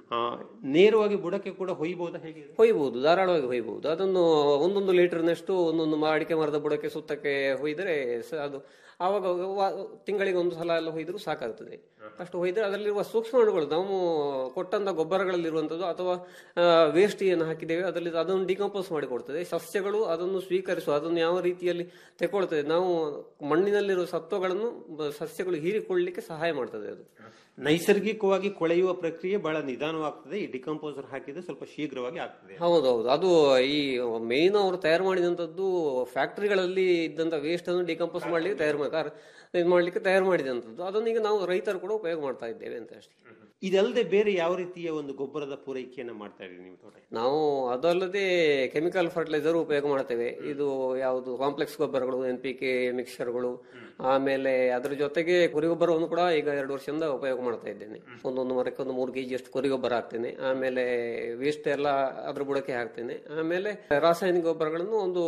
ನೇರವಾಗಿ ಬುಡಕ್ಕೆ ಕೂಡ ಹೊಯ್ಬಹುದಾ ಹೇಗೆ ಹೊಯ್ಬಹುದು ಧಾರಾಳವಾಗಿ ಹೊಯ್ಬಹುದು ಅದನ್ನು ಒಂದೊಂದು ಲೀಟರ್ನಷ್ಟು ಒಂದೊಂದು ಮ- ಅಡಿಕೆ ಮರದ ಬುಡಕ್ಕೆ ಸುತ್ತಕ್ಕೆ ಹೊಯ್ದರೆ ಸ- ಅದು ಆವಾಗ ವ- ತಿಂಗಳಿಗೆ ಒಂದು ಸಲ ಎಲ್ಲ ಹೊಯ್ದರೂ ಸಾಕಾಗ್ತದೆ ಅಷ್ಟು ಹೊಯ್ದರೆ ಅದರಲ್ಲಿರುವ ಸೂಕ್ಷ್ಮಾಣುಗಳು ನಾವು ಕೊಟ್ಟಂತ ಗೊಬ್ಬರಗಳಲ್ಲಿರುವಂಥದ್ದು ಅಥವಾ ವೇಸ್ಟ್ ಏನು ಹಾಕಿದ್ದೇವೆ ಅದರಲ್ಲಿ ಅದನ್ನು ಡಿಕಂಪೋಸ್ ಮಾಡಿ ಕೊಡ್ತದೆ ಸಸ್ಯಗಳು ಅದನ್ನು ಸ್ವೀಕರಿಸುವ ಅದನ್ನು ಯಾವ ರೀತಿಯಲ್ಲಿ ತೆಗೊಳ್ತದೆ ನಾವು ಮಣ್ಣಿನಲ್ಲಿರುವ ಸತ್ವಗಳನ್ನು ಬ- ಸಸ್ಯಗಳು ಹೀರಿಕೊಳ್ಳಲಿಕ್ಕೆ ಸಹಾಯ ಮಾಡ್ತದೆ ಅದು ನೈಸರ್ಗಿಕವಾಗಿ ಕೊಳೆಯುವ ಪ್ರಕ್ರಿಯೆ ಬಹಳ ನಿಧಾನವಾಗ್ತದೆ ಈ ಡಿಕಂಪೋಸರ್ ಹಾಕಿದ್ರೆ ಸ್ವಲ್ಪ ಶೀಘ್ರವಾಗಿ ಆಗ್ತದೆ ಹೌದೌದು ಅದು ಈ ಮೇನ್ ಅವರು ತಯಾರು ಮಾಡಿದಂಥದ್ದು ಫ್ಯಾಕ್ಟರಿಗಳಲ್ಲಿ ಇದ್ದಂತ ವೇಸ್ಟ್ ಅನ್ನು ಡಿಕಂಪೋಸ್ ಮಾಡ್ಲಿಕ್ಕೆ ತಯಾರು ಮಾಡಿ ಇದು ಮಾಡ್ಲಿಕ್ಕೆ ತಯಾರು ಮಾಡಿದಂಥದ್ದು ಅದನ್ನು ಈಗ ನಾವು ರೈತರು ಕೂಡ ಉಪಯೋಗ ಮಾಡ್ತಾ ಇದ್ದೇವೆ ಅಂತ ಅಷ್ಟೇ ಇದಲ್ಲದೆ ಬೇರೆ ಯಾವ ರೀತಿಯ ಒಂದು ಗೊಬ್ಬರದ ಪೂರೈಕೆಯನ್ನ ಮಾಡ್ತಾ ಇದ್ದೀರಿ ನಿಮ್ಮ ತೋಟ ನಾವು ಅದಲ್ಲದೆ ಕೆಮಿಕಲ್ ಫರ್ಟಿಲೈಸರ್ ಉಪಯೋಗ ಮಾಡ್ತೇವೆ ಇದು ಯಾವುದು ಕಾಂಪ್ಲೆಕ್ಸ್ ಗೊಬ್ಬರಗಳು ಎನ್ ಪಿ ಕೆ ಮಿಕ್ಸರ್ಗಳು ಆಮೇಲೆ ಅದ್ರ ಜೊತೆಗೆ ಕುರಿ ಗೊಬ್ಬರವನ್ನು ಕೂಡ ಈಗ ಎರಡು ವರ್ಷದಿಂದ ಉಪಯೋಗ ಮಾಡ್ತಾ ಇದ್ದೇನೆ ಒಂದೊಂದು ಮರಕ್ಕೆ ಒಂದು ಮೂರು ಕೆಜಿ ಅಷ್ಟು ಕುರಿ ಗೊಬ್ಬರ ಹಾಕ್ತೇನೆ ಆಮೇಲೆ ವೇಸ್ಟ್ ಎಲ್ಲ ಅದ್ರ ಬುಡಕ್ಕೆ ಹಾಕ್ತೇನೆ ಆಮೇಲೆ ರಾಸಾಯನಿಕ ಗೊಬ್ಬರಗಳನ್ನು ಒಂದು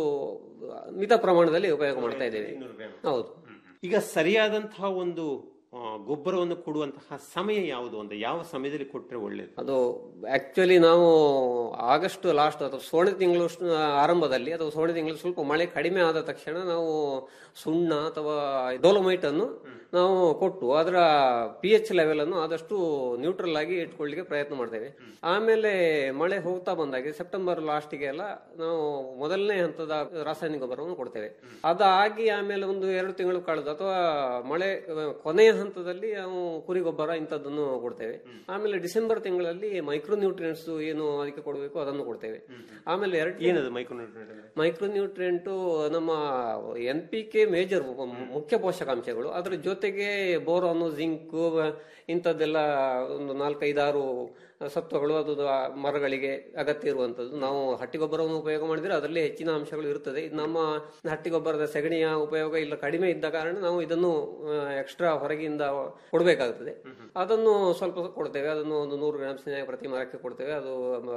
ಮಿತ ಪ್ರಮಾಣದಲ್ಲಿ ಉಪಯೋಗ ಮಾಡ್ತಾ ಇದ್ದೇವೆ ಹೌದು ಈಗ ಸರಿಯಾದಂತಹ ಒಂದು ಆ, ಗೊಬ್ಬರವನ್ನು ಕೊಡುವಂತಹ ಸಮಯ ಯಾವುದು ಅಂತ ಯಾವ ಸಮಯದಲ್ಲಿ ಕೊಟ್ಟರೆ ಒಳ್ಳೇದು ಅದು ಆಕ್ಚುಲಿ ನಾವು ಆಗಸ್ಟ್ ಲಾಸ್ಟ್ ಅಥವಾ ಸೋಣೆ ತಿಂಗಳು ಆರಂಭದಲ್ಲಿ ಅಥವಾ ಸೋಣೆ ತಿಂಗಳು ಸ್ವಲ್ಪ ಮಳೆ ಕಡಿಮೆ ಆದ ತಕ್ಷಣ ನಾವು ಸುಣ್ಣ ಅಥವಾ ಡೋಲೋಮೈಟ್ ಅನ್ನು ನಾವು ಕೊಟ್ಟು ಅದರ ಪಿ ಎಚ್ ಲೆವೆಲ್ ಅನ್ನು ಆದಷ್ಟು ನ್ಯೂಟ್ರಲ್ ಆಗಿ ಇಟ್ಕೊಳ್ಳಿಕ್ಕೆ ಪ್ರಯತ್ನ ಮಾಡ್ತೇವೆ ಆಮೇಲೆ ಮಳೆ ಹೋಗ್ತಾ ಬಂದಾಗೆ ಸೆಪ್ಟೆಂಬರ್ ಲಾಸ್ಟಿಗೆ ಎಲ್ಲ ನಾವು ಮೊದಲನೇ ಹಂತದ ರಾಸಾಯನಿಕ ಗೊಬ್ಬರವನ್ನು ಕೊಡ್ತೇವೆ ಅದಾಗಿ ಆಮೇಲೆ ಒಂದು ಎರಡು ತಿಂಗಳು ಕಳೆದು ಅಥವಾ ಮಳೆ ಆ, ಕೊನೆಯ ಹಂತದಲ್ಲಿ ನಾವು ಕುರಿ ಗೊಬ್ಬರ ಇಂಥದ್ದನ್ನು ಕೊಡ್ತೇವೆ ಆಮೇಲೆ ಡಿಸೆಂಬರ್ ತಿಂಗಳಲ್ಲಿ ಮೈಕ್ರೋ ನ್ಯೂಟ್ರಿಯೆಂಟ್ಸ್ ಏನು ಅದಕ್ಕೆ ಕೊಡಬೇಕು ಅದನ್ನು ಕೊಡ್ತೇವೆ ಆಮೇಲೆ ಎರಡು ಏನದು ಮೈಕ್ರೋ ಮೈಕ್ರೋ ನ್ಯೂಟ್ರಿಯೆಂಟ್ ನಮ್ಮ ಎನ್ ಪಿ ಕೆ ಮೇಜರ್ ಮುಖ್ಯ ಪೋಷಕಾಂಶಗಳು ಅದರ ಜೊತೆಗೆ ಬೋರಾನು ಜಿಂಕ್ ಇಂಥದ್ದೆಲ್ಲ ಒಂದು ನಾಲ್ಕೈದಾರು ಸತ್ವಗಳು ಅದು ಆ ಮರಗಳಿಗೆ ಅಗತ್ಯ ಇರುವಂತದ್ದು ನಾವು ಹಟ್ಟಿ ಗೊಬ್ಬರವನ್ನು ಉಪಯೋಗ ಮಾಡಿದ್ರೆ ಅದರಲ್ಲಿ ಹೆಚ್ಚಿನ ಅಂಶಗಳು ಇರುತ್ತದೆ ಇದು ನಮ್ಮ ಹಟ್ಟಿ ಗೊಬ್ಬರದ ಸಗಣಿಯ ಉಪಯೋಗ ಇಲ್ಲ ಕಡಿಮೆ ಇದ್ದ ಕಾರಣ ನಾವು ಇದನ್ನು ಎಕ್ಸ್ಟ್ರಾ ಹೊರಗಿಂದ ಕೊಡಬೇಕಾಗುತ್ತದೆ ಅದನ್ನು ಸ್ವಲ್ಪ ಕೊಡ್ತೇವೆ ಅದನ್ನು ಒಂದು ನೂರು ಗ್ರಾಮ್ಸ್ ಪ್ರತಿ ಮರಕ್ಕೆ ಕೊಡ್ತೇವೆ ಅದು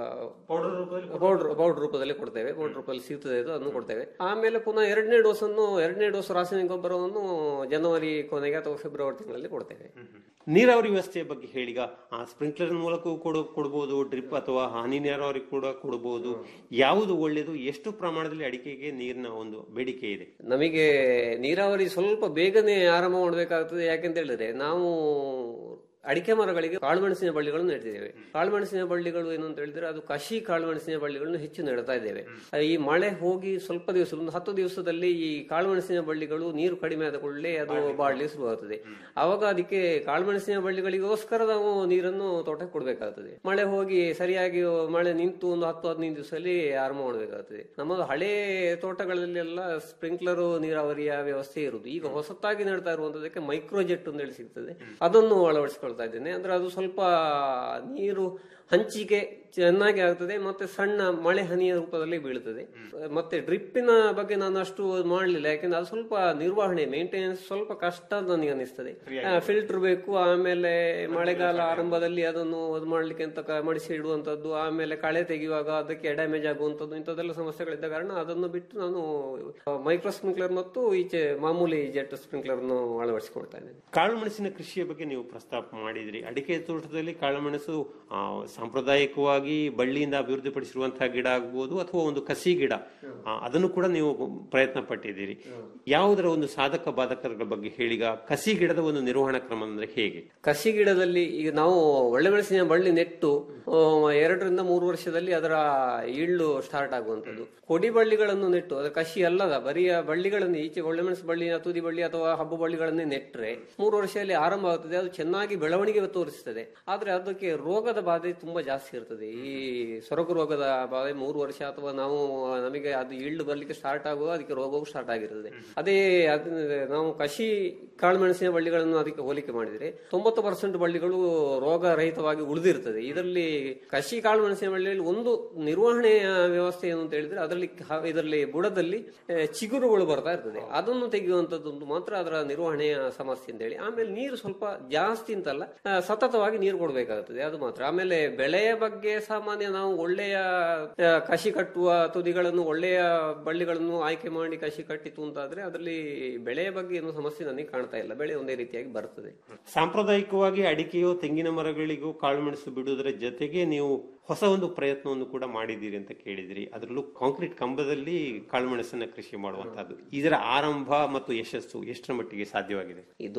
ಪೌಡರ್ ಪೌಡರ್ ರೂಪದಲ್ಲಿ ಕೊಡ್ತೇವೆ ಪೌಡರ್ ರೂಪದಲ್ಲಿ ಸಿಗ್ತದೆ ಇದು ಅದನ್ನು ಕೊಡ್ತೇವೆ ಆಮೇಲೆ ಪುನಃ ಎರಡನೇ ಡೋಸ್ ಅನ್ನು ಎರಡನೇ ಡೋಸ್ ರಾಸಾಯನಿಕ ಗೊಬ್ಬರವನ್ನು ಜನವರಿ ಕೊನೆಗೆ ಅಥವಾ ಫೆಬ್ರವರಿ ತಿಂಗಳಲ್ಲಿ ಕೊಡ್ತೇವೆ ನೀರಾವರಿ ವ್ಯವಸ್ಥೆಯ ಬಗ್ಗೆ ಹೇಳಿಗ ಆ ಸ್ಪ್ರಿಂಕ್ಲರ್ ಮೂಲಕವೂ ಕೊಡ ಕೊಡಬಹುದು ಡ್ರಿಪ್ ಅಥವಾ ಹನಿ ನೀರಾವರಿ ಕೂಡ ಕೊಡಬಹುದು ಯಾವುದು ಒಳ್ಳೆಯದು ಎಷ್ಟು ಪ್ರಮಾಣದಲ್ಲಿ ಅಡಿಕೆಗೆ ನೀರಿನ ಒಂದು ಬೇಡಿಕೆ ಇದೆ ನಮಗೆ ನೀರಾವರಿ ಸ್ವಲ್ಪ ಬೇಗನೆ ಆರಂಭ ಮಾಡಬೇಕಾಗ್ತದೆ ಯಾಕೆಂತ ಹೇಳಿದ್ರೆ ನಾವು ಅಡಿಕೆ ಮರಗಳಿಗೆ ಕಾಳುಮೆಣಸಿನ ಬಳ್ಳಿಗಳನ್ನು ನೆಡ್ತಿದ್ದೇವೆ ಕಾಳುಮೆಣಸಿನ ಬಳ್ಳಿಗಳು ಏನು ಅಂತ ಹೇಳಿದ್ರೆ ಅದು ಕಸಿ ಕಾಳುಮೆಣಸಿನ ಬಳ್ಳಿಗಳನ್ನು ಹೆಚ್ಚು ನೆಡ್ತಾ ಇದ್ದೇವೆ ಈ ಮಳೆ ಹೋಗಿ ಸ್ವಲ್ಪ ದಿವಸ ಒಂದು ಹತ್ತು ದಿವಸದಲ್ಲಿ ಈ ಕಾಳುಮೆಣಸಿನ ಬಳ್ಳಿಗಳು ನೀರು ಕಡಿಮೆ ಆದ ಕೂಡಲೇ ಅದು ಬಾಡ್ಲಿಕ್ಕೆ ಶುರುವಾಗುತ್ತದೆ ಅವಾಗ ಅದಕ್ಕೆ ಕಾಳುಮೆಣಸಿನ ಬಳ್ಳಿಗಳಿಗೋಸ್ಕರ ನಾವು ನೀರನ್ನು ತೋಟಕ್ಕೆ ಕೊಡಬೇಕಾಗ್ತದೆ ಮಳೆ ಹೋಗಿ ಸರಿಯಾಗಿ ಮಳೆ ನಿಂತು ಒಂದು ಹತ್ತು ಹದಿನೈದು ದಿವಸದಲ್ಲಿ ಆರಂಭ ಮಾಡಬೇಕಾಗ್ತದೆ ನಮ್ಮದು ಹಳೆ ತೋಟಗಳಲ್ಲೆಲ್ಲ ಸ್ಪ್ರಿಂಕ್ಲರ್ ನೀರಾವರಿಯ ವ್ಯವಸ್ಥೆ ಇರುವುದು ಈಗ ಹೊಸತಾಗಿ ನೆಡ್ತಾ ಇರುವಂತದಕ್ಕೆ ಮೈಕ್ರೋಜೆಟ್ ಅಂತ ಹೇಳಿ ಸಿಗ್ತದೆ ಅದನ್ನು ಅಳವಡಿಸಿಕೊಳ್ತಾ ಇದ್ದೇನೆ ಅಂದ್ರೆ ಅದು ಸ್ವಲ್ಪ ನೀರು ಹಂಚಿಕೆ ಚೆನ್ನಾಗಿ ಆಗ್ತದೆ ಮತ್ತೆ ಸಣ್ಣ ಮಳೆ ಹನಿಯ ರೂಪದಲ್ಲಿ ಬೀಳುತ್ತದೆ ಮತ್ತೆ ಡ್ರಿಪ್ಪಿನ ಬಗ್ಗೆ ನಾನು ಅಷ್ಟು ಮಾಡಲಿಲ್ಲ ಯಾಕೆಂದ್ರೆ ಅದು ಸ್ವಲ್ಪ ನಿರ್ವಹಣೆ ಮೇಂಟೆನೆನ್ಸ್ ಸ್ವಲ್ಪ ಕಷ್ಟ ಅಂತ ನನಗೆ ಅನಿಸ್ತದೆ ಫಿಲ್ಟರ್ ಬೇಕು ಆಮೇಲೆ ಮಳೆಗಾಲ ಆರಂಭದಲ್ಲಿ ಅದನ್ನು ಅದು ಮಾಡ್ಲಿಕ್ಕೆ ಅಂತ ಕ- ಮಡಿಸಿ ಇಡುವಂತದ್ದು ಆಮೇಲೆ ಕಳೆ ತೆಗೆಯುವಾಗ ಅದಕ್ಕೆ ಡ್ಯಾಮೇಜ್ ಆಗುವಂತದ್ದು ಇಂಥದ್ದೆಲ್ಲ ಸಮಸ್ಯೆಗಳಿದ್ದ ಕಾರಣ ಅದನ್ನು ಬಿಟ್ಟು ನಾನು ಮೈಕ್ರೋ ಸ್ಪ್ರಿಂಕ್ಲರ್ ಮತ್ತು ಈಚೆ ಮಾಮೂಲಿ ಜೆಟ್ ಸ್ಪ್ರಿಂಕ್ಲರ್ ಅಳವಡಿಸಿಕೊಳ್ತಾ ಇದ್ದೇನೆ ಕಾಳು ಮೆಣಸಿನ ಕೃಷಿಯ ಬಗ್ಗೆ ನೀವು ಪ್ರಸ್ತಾಪ ಮಾಡಿದ್ರಿ ಅಡಿಕೆ ತೋಟದಲ್ಲಿ ಕಾಳುಮೆಣಸು ಆ, ಸಾಂಪ್ರದಾಯಿಕವಾಗಿ ಬಳ್ಳಿಯಿಂದ ಅಭಿವೃದ್ಧಿಪಡಿಸಿರುವಂತಹ ಗಿಡ ಆಗ್ಬೋದು ಅಥವಾ ಒಂದು ಕಸಿ ಗಿಡ ಆ, ಅದನ್ನು ಕೂಡ ನೀವು ಪ್ರಯತ್ನ ಪಟ್ಟಿದ್ದೀರಿ ಯಾವುದರ ಒಂದು ಸಾಧಕ ಬಾಧಕಗಳ ಬಗ್ಗೆ ಹೇಳಿಗ ಕಸಿ ಗಿಡದ ಒಂದು ನಿರ್ವಹಣಾ ಕ್ರಮ ಅಂದ್ರೆ ಹೇಗೆ ಕಸಿ ಗಿಡದಲ್ಲಿ ಈಗ ನಾವು ಒಳ್ಳೆ ಮೆಣಸಿನ ಬಳ್ಳಿ ನೆಟ್ಟು ಆ, ಎರಡರಿಂದ ಮೂರು ವರ್ಷದಲ್ಲಿ ಅದರ ಈಳ್ಳು ಸ್ಟಾರ್ಟ್ ಆಗುವಂತದ್ದು ಕೊಡಿ ಬಳ್ಳಿಗಳನ್ನು ನೆಟ್ಟು ಅದು ಕಸಿ ಅಲ್ಲದ ಬರಿಯ ಬಳ್ಳಿಗಳನ್ನು ಈಚೆ ಒಳ್ಳೆ ಮೆಣಸು ಬಳ್ಳಿ ತುದಿ ಬಳ್ಳಿ ಅಥವಾ ಹಬ್ಬು ಬಳ್ಳಿಗಳನ್ನೇ ನೆಟ್ರೆ ಮೂರು ವರ್ಷದಲ್ಲಿ ಆರಂಭ ಆಗುತ್ತದೆ ಅದು ಚೆನ್ನಾಗಿ ಬೆಳವಣಿಗೆ ತೋರಿಸ್ತದೆ ಆದ್ರೆ ಅದಕ್ಕೆ ರೋಗದ ಬಾಧೆ ತುಂಬಾ ಜಾಸ್ತಿ ಇರ್ತದೆ ಈ ಸೊರಗು ರೋಗದ ಬಾಧೆ ಮೂರು ವರ್ಷ ಅಥವಾ ನಾವು ನಮಗೆ ಅದು ಈಳ್ಳು ಬರ್ಲಿಕ್ಕೆ ಸ್ಟಾರ್ಟ್ ಆಗುವ ಅದಕ್ಕೆ ರೋಗವು ಸ್ಟಾರ್ಟ್ ಆಗಿರ್ತದೆ ಅದೇ ಅದ್- ನಾವು ಕಸಿ ಕಾಳುಮೆಣಸಿನ ಬಳ್ಳಿಗಳನ್ನು ಅದಕ್ಕೆ ಹೋಲಿಕೆ ಮಾಡಿದ್ರೆ ತೊಂಬತ್ತು ಪರ್ಸೆಂಟ್ ಬಳ್ಳಿಗಳು ರೋಗ ರಹಿತವಾಗಿ ಉಳಿದಿರ್ತದೆ ಇದರಲ್ಲಿ ಕಸಿ ಕಾಳುಮೆಣಸಿನ ಬಳ್ಳಿಯಲ್ಲಿ ಒಂದು ನಿರ್ವಹಣೆಯ ವ್ಯವಸ್ಥೆ ಏನು ಅಂತ ಹೇಳಿದ್ರೆ ಅದರಲ್ಲಿ ಹ- ಇದರಲ್ಲಿ ಬುಡದಲ್ಲಿ ಆ, ಚಿಗುರುಗಳು ಬರ್ತಾ ಇರ್ತದೆ ಅದನ್ನು ತೆಗೆಯುವಂತದ್ದು ಮಾತ್ರ ಅದರ ನಿರ್ವಹಣೆಯ ಸಮಸ್ಯೆ ಅಂತ ಹೇಳಿ ಆಮೇಲೆ ನೀರು ಸ್ವಲ್ಪ ಜಾಸ್ತಿ ಅಂತಲ್ಲ ಅಂತಲ್ಲ ಆ, ಸತತವಾಗಿ ನೀರು ಕೊಡಬೇಕಾಗುತ್ತದೆ ಅದು ಮಾತ್ರ ಆಮೇಲೆ ಬೆಳೆಯ ಬಗ್ಗೆ ಸಾಮಾನ್ಯ ನಾವು ಒಳ್ಳೆಯ ಆ, ಕಸಿ ಕಟ್ಟುವ ತುದಿಗಳನ್ನು ಒಳ್ಳೆಯ ಬಳ್ಳಿಗಳನ್ನು ಆಯ್ಕೆ ಮಾಡಿ ಕಸಿ ಕಟ್ಟಿತು ಅಂತಾದ್ರೆ ಅದರಲ್ಲಿ ಬೆಳೆಯ ಬಗ್ಗೆ ಏನು ಸಮಸ್ಯೆ ನನಗೆ ಕಾಣ್ತಾ ಇಲ್ಲ ಬೆಳೆ ಒಂದೇ ರೀತಿಯಾಗಿ ಬರ್ತದೆ ಸಾಂಪ್ರದಾಯಿಕವಾಗಿ ಅಡಿಕೆಯೋ ತೆಂಗಿನ ಮರಗಳಿಗೂ ಕಾಳುಮೆಣಸು ಬಿಡುವುದರ ಜೊತೆಗೆ ನೀವು ಹೊಸ ಒಂದು ಪ್ರಯತ್ನವನ್ನು ಕೂಡ ಮಾಡಿದ್ದೀರಿ ಅಂತ ಕೇಳಿದಿರಿ ಅದರಲ್ಲೂ ಕಾಂಕ್ರೀಟ್ ಕಂಬದಲ್ಲಿ ಕಾಳುಮೆಣಸನ್ನ ಕೃಷಿ ಮಾಡುವಂತಹದ್ದು ಇದರ ಆರಂಭ ಮತ್ತು ಯಶಸ್ಸು ಎಷ್ಟರ ಮಟ್ಟಿಗೆ ಸಾಧ್ಯವಾಗಿದೆ ಇದು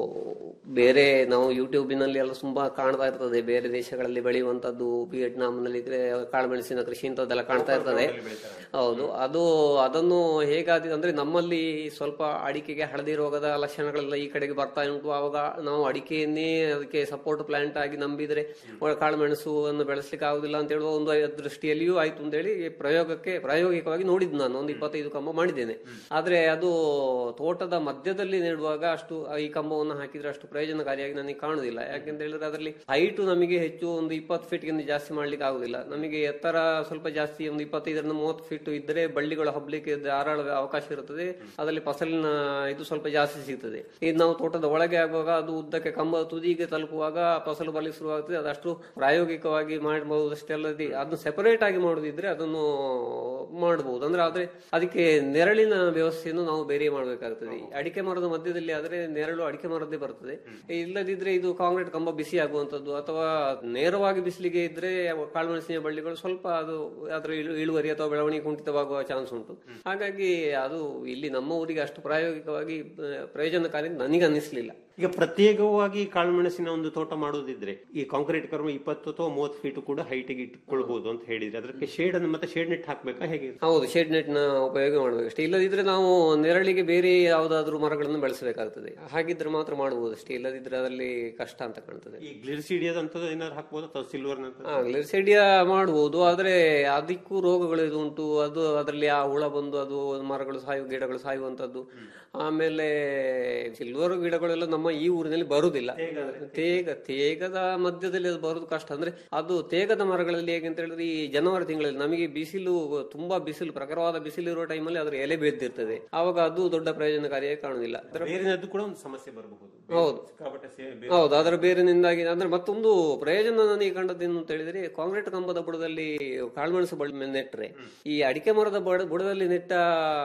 ಬೇರೆ ನಾವು ಯೂಟ್ಯೂಬಿನಲ್ಲಿ ಎಲ್ಲ ತುಂಬಾ ಕಾಣ್ತಾ ಇರ್ತದೆ ಬೇರೆ ದೇಶಗಳಲ್ಲಿ ಬೆಳೆಯುವಂತದ್ದು ವಿಯೆಟ್ನಾಂನಲ್ಲಿ ಇದ್ರೆ ಕಾಳುಮೆಣಸಿನ ಕೃಷಿ ಇಂಥದ್ದೆಲ್ಲ ಕಾಣ್ತಾ ಇರ್ತದೆ ಹೌದು ಅದು ಅದನ್ನು ಹೇಗಾದಿದೆ ಅಂದ್ರೆ ನಮ್ಮಲ್ಲಿ ಸ್ವಲ್ಪ ಅಡಿಕೆಗೆ ಹಳದಿ ರೋಗದ ಲಕ್ಷಣಗಳೆಲ್ಲ ಈ ಕಡೆಗೆ ಬರ್ತಾ ಉಂಟು ಆವಾಗ ನಾವು ಅಡಿಕೆಯನ್ನೇ ಅದಕ್ಕೆ ಸಪೋರ್ಟ್ ಪ್ಲಾಂಟ್ ಆಗಿ ನಂಬಿದ್ರೆ ಒಳ್ಳೆ ಕಾಳುಮೆಣಸು ಅನ್ನು ಬೆಳೆಸ್ಲಿಕ್ಕೆ ಆಗುದಿಲ್ಲ ಅಂತ ಹೇಳುವ ಒಂದು ದೃಷ್ಟಿಯಲ್ಲಿಯೂ ಆಯ್ತು ಅಂತ ಹೇಳಿ ಪ್ರಯೋಗಕ್ಕೆ ಪ್ರಾಯೋಗಿಕವಾಗಿ ನೋಡಿದ್ದು ನಾನು ಒಂದು ಇಪ್ಪತ್ತೈದು ಕಂಬ ಮಾಡಿದ್ದೇನೆ ಆದ್ರೆ ಅದು ತೋಟದ ಮಧ್ಯದಲ್ಲಿ ನೆಡುವಾಗ ಅಷ್ಟು ಈ ಕಂಬವನ್ನು ಹಾಕಿದ್ರೆ ಅಷ್ಟು ಪ್ರಯೋಜನಕಾರಿಯಾಗಿ ನನಗೆ ಕಾಣುದಿಲ್ಲ ಯಾಕೆಂತ ಹೇಳಿದ್ರೆ ಅದರಲ್ಲಿ ಹೈಟ್ ನಮಗೆ ಹೆಚ್ಚು ಒಂದು ಇಪ್ಪತ್ತು ಫೀಟ್ಗಿಂತ ಜಾಸ್ತಿ ಮಾಡ್ಲಿಕ್ಕೆ ಆಗುದಿಲ್ಲ ನಮಗೆ ಎತ್ತರ ಸ್ವಲ್ಪ ಜಾಸ್ತಿ ಒಂದು ಇಪ್ಪತ್ತೈದರಿಂದ ಮೂವತ್ತು ಫೀಟ್ ಇದ್ರೆ ಬಳ್ಳಿಗಳು ಹಬ್ಬಲಿಕ್ಕೆ ಧಾರಾಳ ಅವಕಾಶ ಇರುತ್ತದೆ ಅದರಲ್ಲಿ ಫಸಲಿನ ಇದು ಸ್ವಲ್ಪ ಜಾಸ್ತಿ ಸಿಗ್ತದೆ ಇದು ನಾವು ತೋಟದ ಒಳಗೆ ಆಗುವಾಗ ಅದು ಉದ್ದಕ್ಕೆ ಕಂಬ ತುದಿಗೆ ತಲುಪುವಾಗ ಫಸಲು ಬರ್ಲಿಕ್ಕೆ ಶುರುವಾಗ್ತದೆ ಅದಷ್ಟು ಪ್ರಾಯೋಗಿಕವಾಗಿ ಮಾಡಬಹುದು ಅಷ್ಟೆಲ್ಲದೆ ಅದನ್ನು ಸೆಪರೇಟ್ ಆಗಿ ಮಾಡುದಿದ್ರೆ ಅದನ್ನು ಮಾಡಬಹುದು ಅಂದ್ರೆ ಆದ್ರೆ ಅದಕ್ಕೆ ನೆರಳಿನ ವ್ಯವಸ್ಥೆಯನ್ನು ನಾವು ಬೇರೆ ಮಾಡಬೇಕಾಗ್ತದೆ ಈ ಅಡಿಕೆ ಮರದ ಮಧ್ಯದಲ್ಲಿ ಆದ್ರೆ ನೆರಳು ಅಡಿಕೆ ಮರದ್ದೇ ಬರ್ತದೆ ಇಲ್ಲದಿದ್ರೆ ಇದು ಕಾಂಕ್ರೀಟ್ ಕಂಬ ಬಿಸಿ ಆಗುವಂತದ್ದು ಅಥವಾ ನೇರವಾಗಿ ಬಿಸಿಲಿಗೆ ಇದ್ರೆ ಕಾಳುಮೆಣಸಿನ ಬಳ್ಳಿಗಳು ಸ್ವಲ್ಪ ಅದು ಅದರ ಇಳು- ಇಳುವರಿ ಅಥವಾ ಬೆಳವಣಿಗೆ ಕುಂಠಿತವಾಗುವ ಚಾನ್ಸ್ ಉಂಟು ಹಾಗಾಗಿ ಅದು ಇಲ್ಲಿ ನಮ್ಮ ಊರಿಗೆ ಅಷ್ಟು ಪ್ರಾಯೋಗಿಕವಾಗಿ ಆ, ಪ್ರಯೋಜನಕಾರಿ ಅಂತ ನನಗೆ ಅನ್ನಿಸ್ಲಿಲ್ಲ ಈಗ ಪ್ರತ್ಯೇಕವಾಗಿ ಕಾಳುಮೆಣಸಿನ ಒಂದು ತೋಟ ಮಾಡುವುದಿದ್ರೆ ಈ ಕಾಂಕ್ರೀಟ್ ಕರ್ಮ ಇಪ್ಪತ್ತು ಅಥವಾ ಮೂವತ್ತು ಫೀಟ್ ಕೂಡ ಹೈಟಿಗೆ ಇಟ್ಕೊಳ್ಬಹುದು ಅಂತ ಹೇಳಿದ್ರೆ ಅದಕ್ಕೆ ಶೇಡ್ ಅನ್ನು ಮತ್ತೆ ಶೇಡ್ ನೆಟ್ ಹಾಕ್ಬೇಕಾ ಹೇಗೆ ಹೌದು ಶೇಡ್ ನೆಟ್ ನ ಉಪಯೋಗ ಮಾಡಬೇಕು ಅಷ್ಟೇ ಇಲ್ಲದಿದ್ರೆ ನಾವು ನೆರಳಿಗೆ ಬೇರೆ ಯಾವುದಾದ್ರೂ ಮರಗಳನ್ನು ಬೆಳೆಸಬೇಕಾಗ್ತದೆ ಹಾಗಿದ್ರೆ ಮಾತ್ರ ಮಾಡಬಹುದು ಅಷ್ಟೇ ಇಲ್ಲದಿದ್ರೆ ಅದರಲ್ಲಿ ಕಷ್ಟ ಅಂತ ಕಾಣ್ತದೆ ಈ ಗ್ಲಿರ್ಸಿಡಿಯದ ಅಂತದ್ದು ಏನಾದ್ರು ಹಾಕ್ಬೋದು ಅಥವಾ ಸಿಲ್ವರ್ ಆ, ಗ್ಲಿಸೈಡಿಯಾ ಮಾಡಬಹುದು ಆದ್ರೆ ಅದಕ್ಕೂ ರೋಗಗಳು ಇದು ಉಂಟು ಅದು ಅದರಲ್ಲಿ ಆ ಹುಳ ಬಂದು ಅದು ಮರಗಳು ಸಾಯುವ ಗಿಡಗಳು ಸಾಯುವಂತದ್ದು ಆಮೇಲೆ ಸಿಲ್ವರ್ ಗಿಡಗಳೆಲ್ಲ ನಮ್ಮ ಈ ಊರಿನಲ್ಲಿ ಬರುದಿಲ್ಲ ತೇಗ ತೇಗದ ಮಧ್ಯದಲ್ಲಿ ಅದು ಬರುದು ಕಷ್ಟ ಅಂದ್ರೆ ಅದು ತೇಗದ ಮರಗಳಲ್ಲಿ ಹೇಗೆ ಅಂತ ಹೇಳಿದ್ರೆ ಈ ಜನವರಿ ತಿಂಗಳಲ್ಲಿ ನಮಗೆ ಬಿಸಿಲು ತುಂಬಾ ಬಿಸಿಲು ಪ್ರಖರವಾದ ಬಿಸಿಲು ಇರುವ ಟೈಮಲ್ಲಿ ಅದ್ರ ಎಲೆ ಬೆದ್ದಿರ್ತದೆ ಆವಾಗ ಅದು ದೊಡ್ಡ ಪ್ರಯೋಜನಕಾರಿಯಾಗಿ ಕಾಣುದಿಲ್ಲ ಅದರ ಬೇರಿನದ್ದು ಕೂಡ ಒಂದು ಸಮಸ್ಯೆ ಬರಬಹುದು ಹೌದು ಸಿಕ್ಕಾಪಟ್ಟೆ ಸೇ- ಬೇರೆ- ಹೌದು ಅದರ ಬೇರಿನಿಂದಾಗಿ ಅಂದ್ರೆ ಮತ್ತೊಂದು ಪ್ರಯೋಜನ ನನಗೆ ಕಂಡದ್ದೇನು ಅಂತ ಹೇಳಿದ್ರೆ ಕಾಂಕ್ರೀಟ್ ಕಂಬದ ಬುಡದಲ್ಲಿ ಕಾಳುಮೆಣಸು ಬಳ್ಳಿ ನೆಟ್ರೆ ಈ ಅಡಿಕೆ ಮರದ ಬಡ- ಬುಡದಲ್ಲಿ ನೆಟ್ಟ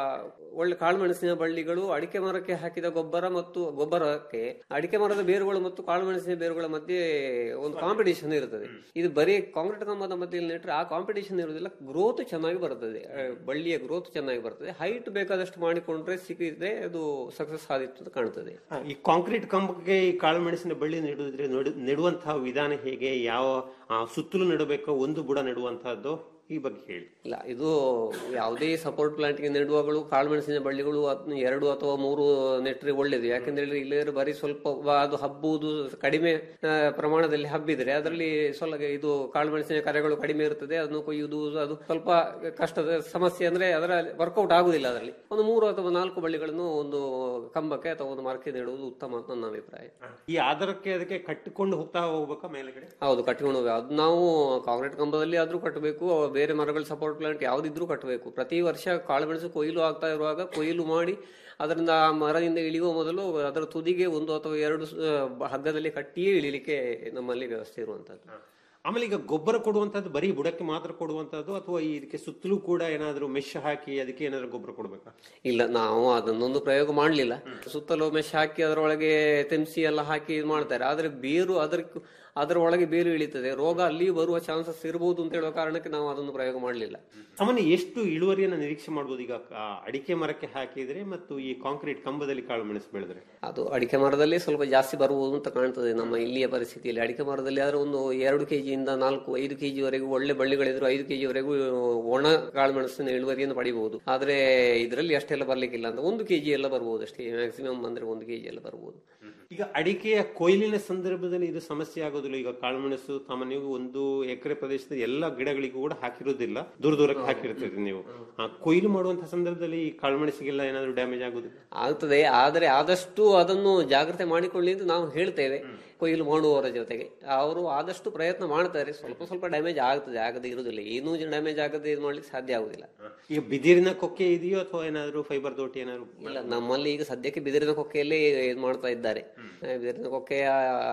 ಒಳ್ಳೆ ಕಾಳುಮೆಣಸಿನ ಬಳ್ಳಿಗಳು ಅಡಿಕೆ ಮರಕ್ಕೆ ಹಾಕಿದ ಗೊಬ್ಬರ ಮತ್ತು ಗೊಬ್ಬರಕ್ಕೆ ಅಡಿಕೆ ಮರದ ಬೇರುಗಳು ಮತ್ತು ಕಾಳುಮೆಣಸಿನ ಬೇರುಗಳ ಮಧ್ಯೆ ಒಂದು ಕಾಂಪಿಟೇಷನ್ ಇರುತ್ತದೆ ಇದು ಬರೀ ಕಾಂಕ್ರೀಟ್ ಕಂಬದ ಮಧ್ಯದಲ್ಲಿ ನೆಟ್ರೆ ಆ ಕಾಂಪಿಟೇಷನ್ ಇರುವುದಿಲ್ಲ ಗ್ರೋತ್ ಚೆನ್ನಾಗಿ ಬರ್ತದೆ ಆ, ಬಳ್ಳಿಯ ಗ್ರೋತ್ ಚೆನ್ನಾಗಿ ಬರ್ತದೆ ಹೈಟ್ ಬೇಕಾದಷ್ಟು ಮಾಡಿಕೊಂಡ್ರೆ ಸಿಕ್ಕಿದ್ರೆ ಅದು ಸಕ್ಸಸ್ ಆದಿತ್ತು ಅಂತ ಕಾಣ್ತದೆ ಆ, ಈ ಕಾಂಕ್ರೀಟ್ ಕಂಬಕ್ಕೆ ಈ ಕಾಳುಮೆಣಸಿನ ಬಳ್ಳಿ ನೆಡುವುದ್ರೆ ನೆಡು- ನೆಡುವಂತಹ ವಿಧಾನ ಹೇಗೆ ಯಾವ ಆ, ಸುತ್ತಲೂ ನೆಡಬೇಕೋ ಒಂದು ಬುಡ ನೆಡುವಂತಹದ್ದು ಈ ಬಗ್ಗೆ ಹೇಳಿ ಇಲ್ಲ ಇದು ಯಾವುದೇ ಸಪೋರ್ಟ್ ಪ್ಲಾಂಟ್ಗೆ ನೆಡುವಾಗಲೂ ಕಾಳುಮೆಣಸಿನ ಬಳ್ಳಿಗಳು ಅದ್ನ ಎರಡು ಅಥವಾ ಮೂರು ನೆಟ್ರೆ ಒಳ್ಳೇದು ಯಾಕೆಂದ್ರೆ ಹೇಳಿದ್ರೆ ಇಲ್ಲದ್ರೆ ಬರೀ ಸ್ವಲ್ಪ ವ- ಅದು ಹಬ್ಬುವುದು ಕಡಿಮೆ ಆ, ಪ್ರಮಾಣದಲ್ಲಿ ಹಬ್ಬಿದ್ರೆ ಅದರಲ್ಲಿ ಸ್ವಲ್ಪ ಇದು ಕಾಳುಮೆಣಸಿನ ಕರೆಗಳು ಕಡಿಮೆ ಇರ್ತದೆ ಅದನ್ನು ಕೊಯ್ಯುವುದು ಅದು ಸ್ವಲ್ಪ ಕಷ್ಟದ ಸಮಸ್ಯೆ ಅಂದ್ರೆ ಅದರ ವರ್ಕೌಟ್ ಆಗುದಿಲ್ಲ ಅದರಲ್ಲಿ ಒಂದು ಮೂರು ಅಥವಾ ನಾಲ್ಕು ಬಳ್ಳಿಗಳನ್ನು ಒಂದು ಕಂಬಕ್ಕೆ ಅಥವಾ ಒಂದು ಮರಕ್ಕೆ ನೆಡುವುದು ಉತ್ತಮ ಅಂತ ನನ್ನ ಅಭಿಪ್ರಾಯ ಈ ಆಧಾರಕ್ಕೆ ಅದಕ್ಕೆ ಕಟ್ಟಿಕೊಂಡು ಹೋಗ್ತಾ ಹೋಗ್ಬೇಕಾ ಮೇಲೆಗಡೆ ಹೌದು ಕಟ್ಕೊಂಡು ಹೋಗ್ಬೇಕು ಅದು ನಾವು ಕಾಂಕ್ರೀಟ್ ಕಂಬದಲ್ಲಿ ಆದ್ರೂ ಕಟ್ಟಬೇಕು ಬೇರೆ ಮರಗಳ ಸಪೋರ್ಟ್ ಪ್ಲಾಂಟ್ ಯಾವ್ದಿದ್ರೂ ಕಟ್ಟಬೇಕು ಪ್ರತಿ ವರ್ಷ ಕಾಳುಮೆಣಸು ಕೊಯ್ಲು ಆಗ್ತಾ ಇರುವಾಗ ಕೊಯ್ಲು ಮಾಡಿ ಅದರಿಂದ ಆ ಮರದಿಂದ ಇಳಿಯುವ ಮೊದಲು ಅದರ ತುದಿಗೆ ಒಂದು ಅಥವಾ ಎರಡು ಸ- ಹಗ್ಗದಲ್ಲಿ ಕಟ್ಟಿಯೇ ಇಳಿಲಿಕ್ಕೆ ನಮ್ಮಲ್ಲಿ ವ್ಯವಸ್ಥೆ ಇರುವಂತದ್ದು ಆಮೇಲೆ ಈಗ ಗೊಬ್ಬರ ಕೊಡುವಂತದ್ದು ಬರೀ ಬುಡಕ್ಕೆ ಮಾತ್ರ ಕೊಡುವಂತದ್ದು ಅಥವಾ ಈ ಇದಕ್ಕೆ ಸುತ್ತಲೂ ಕೂಡ ಏನಾದ್ರು ಮೆಶ್ ಹಾಕಿ ಅದಕ್ಕೆ ಏನಾದ್ರು ಗೊಬ್ಬರ ಕೊಡ್ಬೇಕಾ ಇಲ್ಲ ನಾವು ಅದನ್ನೊಂದು ಪ್ರಯೋಗ ಮಾಡಲಿಲ್ಲ ಸುತ್ತಲೂ ಮೆಶ್ ಹಾಕಿ ಅದರೊಳಗೆ ತೆಮ್ಸಿ ಎಲ್ಲ ಹಾಕಿ ಇದು ಮಾಡ್ತಾರೆ ಆದ್ರೆ ಬೇರು ಅದರ ಅದರ ಒಳಗೆ ಬೇರು ಇಳಿತದೆ ರೋಗ ಅಲ್ಲಿಯೂ ಬರುವ ಚಾನ್ಸಸ್ ಇರಬಹುದು ಅಂತ ಹೇಳುವ ಕಾರಣಕ್ಕೆ ನಾವು ಅದನ್ನು ಪ್ರಯೋಗ ಮಾಡಲಿಲ್ಲ ಸಾಮಾನ್ಯ ಎಷ್ಟು ಇಳುವರಿಯನ್ನ ನಿರೀಕ್ಷೆ ಮಾಡಬಹುದು ಈಗ ಆ, ಅಡಿಕೆ ಮರಕ್ಕೆ ಹಾಕಿದ್ರೆ ಮತ್ತು ಈ ಕಾಂಕ್ರೀಟ್ ಕಂಬದಲ್ಲಿ ಕಾಳು ಮೆಣಸು ಬೆಳೆದ್ರೆ ಅದು ಅಡಿಕೆ ಮರದಲ್ಲಿ ಸ್ವಲ್ಪ ಜಾಸ್ತಿ ಬರುವುದು ಅಂತ ಕಾಣ್ತದೆ ನಮ್ಮ ಇಲ್ಲಿಯ ಪರಿಸ್ಥಿತಿಯಲ್ಲಿ ಅಡಿಕೆ ಮರದಲ್ಲಿ ಆದ್ರೆ ಒಂದು ಎರಡು ಕೆಜಿಯಿಂದ ನಾಲ್ಕು ಐದು ಕೆಜಿ ವರೆಗೂ ಒಳ್ಳೆ ಬಳ್ಳಿಗಳಿದ್ರು ಐದು ಕೆಜಿ ವರೆಗೂ ಒಣ ಕಾಳುಮೆಣಸಿನ ಇಳುವರಿಯನ್ನು ಪಡಿಬಹುದು ಆದ್ರೆ ಇದರಲ್ಲಿ ಅಷ್ಟೆಲ್ಲ ಬರ್ಲಿಕ್ಕಿಲ್ಲ ಅಂತ ಒಂದು ಕೆಜಿ ಎಲ್ಲ ಬರ್ಬೋದು ಅಷ್ಟೇ ಮ್ಯಾಕ್ಸಿಮಮ್ ಅಂದ್ರೆ ಒಂದು ಕೆಜಿ ಎಲ್ಲ ಬರ್ಬೋದು ಈಗ ಅಡಿಕೆಯ ಕೊಯ್ಲಿನ ಸಂದರ್ಭದಲ್ಲಿ ಇದು ಸಮಸ್ಯೆ ಆಗೋದಿಲ್ಲ ಈಗ ಕಾಳುಮೆಣಸು ಸಾಮಾನ್ಯವಾಗಿ ಒಂದು ಎಕರೆ ಪ್ರದೇಶದ ಎಲ್ಲ ಗಿಡಗಳಿಗೂ ಕೂಡ ಹಾಕಿರೋದಿಲ್ಲ ದೂರ ದೂರಕ್ಕೆ ಹಾಕಿರ್ತೀರಿ ನೀವು ಆ ಕೊಯ್ಲು ಮಾಡುವಂತಹ ಸಂದರ್ಭದಲ್ಲಿ ಈ ಕಾಳುಮೆಣಸಿಗೆಲ್ಲ ಏನಾದ್ರು ಡ್ಯಾಮೇಜ್ ಆಗುದಿಲ್ಲ ಆಗ್ತದೆ ಆದರೆ ಆದಷ್ಟು ಅದನ್ನು ಜಾಗ್ರತೆ ಮಾಡಿಕೊಳ್ಳಿ ಅಂತ ನಾವು ಹೇಳ್ತೇವೆ ಕೊಯ್ಲು ಮಾಡುವವರ ಜೊತೆಗೆ ಅವರು ಆದಷ್ಟು ಪ್ರಯತ್ನ ಮಾಡ್ತಾರೆ ಸ್ವಲ್ಪ ಸ್ವಲ್ಪ ಡ್ಯಾಮೇಜ್ ಆಗ್ತದೆ ಆಗದೆ ಇರುವುದಿಲ್ಲ ಏನೂ ಡ್ಯಾಮೇಜ್ ಆಗದೆ ಇದು ಮಾಡ್ಲಿಕ್ಕೆ ಸಾಧ್ಯ ಆಗುದಿಲ್ಲ ಈಗ ಬಿದಿರಿನ ಕೊಕ್ಕೆ ಇದೆಯೋ ಅಥವಾ ಏನಾದ್ರು ಫೈಬರ್ ದೋಟಿ ಏನಾದ್ರು ಇಲ್ಲ ನಮ್ಮಲ್ಲಿ ಈಗ ಸದ್ಯಕ್ಕೆ ಬಿದಿರಿನ ಕೊಕ್ಕೆಯಲ್ಲೇ ಇದು ಮಾಡ್ತಾ ಇದ್ದಾರೆ ಆ, ಬಿದಿರಿನ ಕೊಕ್ಕೆಯ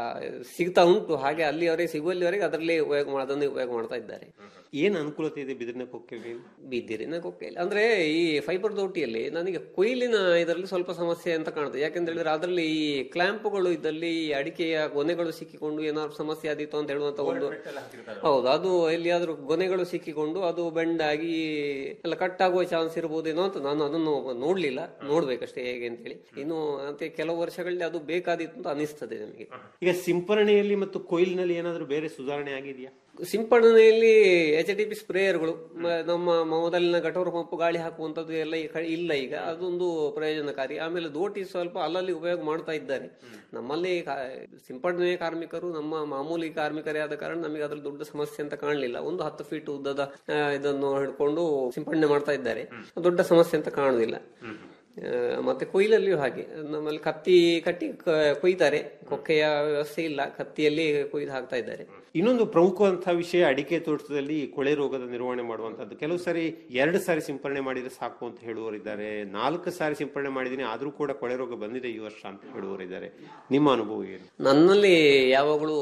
ಸಿಗ್ತಾ ಉಂಟು ಹಾಗೆ ಅಲ್ಲಿವರೆಗೆ ಸಿಗುವಲ್ಲಿವರೆಗೆ ಅದರಲ್ಲಿ ಉಪಯೋಗ ಮಾ- ಅದನ್ನು ಉಪಯೋಗ ಮಾಡ್ತಾ ಇದ್ದಾರೆ ಏನ್ ಅನುಕೂಲತೆ ಇದೆ ಬಿದಿರಿನ ಕೊಕ್ಕೆಗೆ ಬಿದಿರಿನ ಕೊಕ್ಕೆಯಲ್ಲಿ ಅಂದ್ರೆ ಈ ಫೈಬರ್ ದೋಟಿಯಲ್ಲಿ ನನಗೆ ಕೊಯ್ಲಿನ ಇದರಲ್ಲಿ ಸ್ವಲ್ಪ ಸಮಸ್ಯೆ ಅಂತ ಕಾಣುತ್ತೆ ಯಾಕೆಂತ ಹೇಳಿದ್ರೆ ಅದರಲ್ಲಿ ಈ ಕ್ಲಾಂಪ್ಗಳು ಇದ್ದಲ್ಲಿ ಈ ಅಡಿಕೆಯ ಗೊನೆಗಳು ಸಿಕ್ಕಿಕೊಂಡು ಏನಾದ್ರು ಸಮಸ್ಯೆ ಆದೀತು ಅಂತ ಹೇಳುವಂತ ಒಂದು ಹೌದು ಅದು ಎಲ್ಲಿಯಾದ್ರೂ ಗೊನೆಗಳು ಸಿಕ್ಕಿಕೊಂಡು ಅದು ಬೆಂಡಾಗಿ ಎಲ್ಲ ಕಟ್ ಆಗುವ ಚಾನ್ಸ್ ಇರಬಹುದೇನೋ ಅಂತ ನಾನು ಅದನ್ನು ನೋಡ್ಲಿಲ್ಲ ನೋಡ್ಬೇಕಷ್ಟೇ ಹೇಗೆ ಅಂತೇಳಿ ಇನ್ನು ಮತ್ತೆ ಕೆಲವು ವರ್ಷಗಳಲ್ಲಿ ಅದು ಬೇಕಾದೀತು ಅಂತ ಅನಿಸ್ತದೆ ನನಗೆ ಈಗ ಸಿಂಪರಣೆಯಲ್ಲಿ ಮತ್ತು ಕೊಯ್ಲಿನಲ್ಲಿ ಏನಾದ್ರೂ ಬೇರೆ ಸುಧಾರಣೆ ಆಗಿದೆಯಾ ಸಿಂಪಡಣೆಯಲ್ಲಿ ಎಚ್ ಟಿ ಪಿ ಸ್ಪ್ರೇಯರ್ಗಳು ಮ- ನಮ್ಮ ಮೊದಲಿನ ಗಟೋರ ಪಂಪ್ ಗಾಳಿ ಹಾಕುವಂತದ್ದು ಎಲ್ಲ ಈ ಕಡೆ ಇಲ್ಲ ಈಗ ಅದೊಂದು ಪ್ರಯೋಜನಕಾರಿ ಆಮೇಲೆ ದೋಟಿ ಸ್ವಲ್ಪ ಅಲ್ಲಲ್ಲಿ ಉಪಯೋಗ ಮಾಡ್ತಾ ಇದ್ದಾರೆ ನಮ್ಮಲ್ಲಿ ಕಾ- ಸಿಂಪಡಣೆ ಕಾರ್ಮಿಕರು ನಮ್ಮ ಮಾಮೂಲಿ ಕಾರ್ಮಿಕರೇ ಆದ ಕಾರಣ ನಮಗೆ ಅದ್ರಲ್ಲಿ ದೊಡ್ಡ ಸಮಸ್ಯೆ ಅಂತ ಕಾಣಲಿಲ್ಲ ಒಂದು ಹತ್ತು ಫೀಟ್ ಉದ್ದದ ಆ, ಇದನ್ನು ಹಿಡ್ಕೊಂಡು ಸಿಂಪಡಣೆ ಮಾಡ್ತಾ ಇದ್ದಾರೆ ದೊಡ್ಡ ಸಮಸ್ಯೆ ಅಂತ ಕಾಣುದಿಲ್ಲ ಆ, ಮತ್ತೆ ಕೊಯ್ಲಲ್ಲಿಯೂ ಹಾಗೆ ನಮ್ಮಲ್ಲಿ ಕತ್ತಿ ಕಟ್ಟಿ ಕ- ಕೊಯ್ತಾರೆ ಕೊಕ್ಕೆಯ ವ್ಯವಸ್ಥೆ ಇಲ್ಲ ಕತ್ತಿಯಲ್ಲಿ ಕೊಯ್ದು ಹಾಕ್ತಾ ಇದ್ದಾರೆ ಇನ್ನೊಂದು ಪ್ರಮುಖವಂತಹ ವಿಷಯ ಅಡಿಕೆ ತೋಟದಲ್ಲಿ ಕೊಳೆ ರೋಗದ ನಿರ್ವಹಣೆ ಮಾಡುವಂತದ್ದು ಕೆಲವು ಸಾರಿ ಎರಡು ಸಾರಿ ಸಿಂಪರಣೆ ಮಾಡಿದ್ರೆ ಸಾಕು ಅಂತ ಹೇಳುವವರಿದ್ದಾರೆ ನಾಲ್ಕು ಸಾರಿ ಸಿಂಪರಣೆ ಮಾಡಿದೀನಿ ಆದ್ರೂ ಕೂಡ ಕೊಳೆ ರೋಗ ಬಂದಿದೆ ಈ ವರ್ಷ ಅಂತ ಹೇಳುವವರಿದ್ದಾರೆ ನಿಮ್ಮ ಅನುಭವ ಏನು ನನ್ನಲ್ಲಿ ಯಾವಾಗಲೂ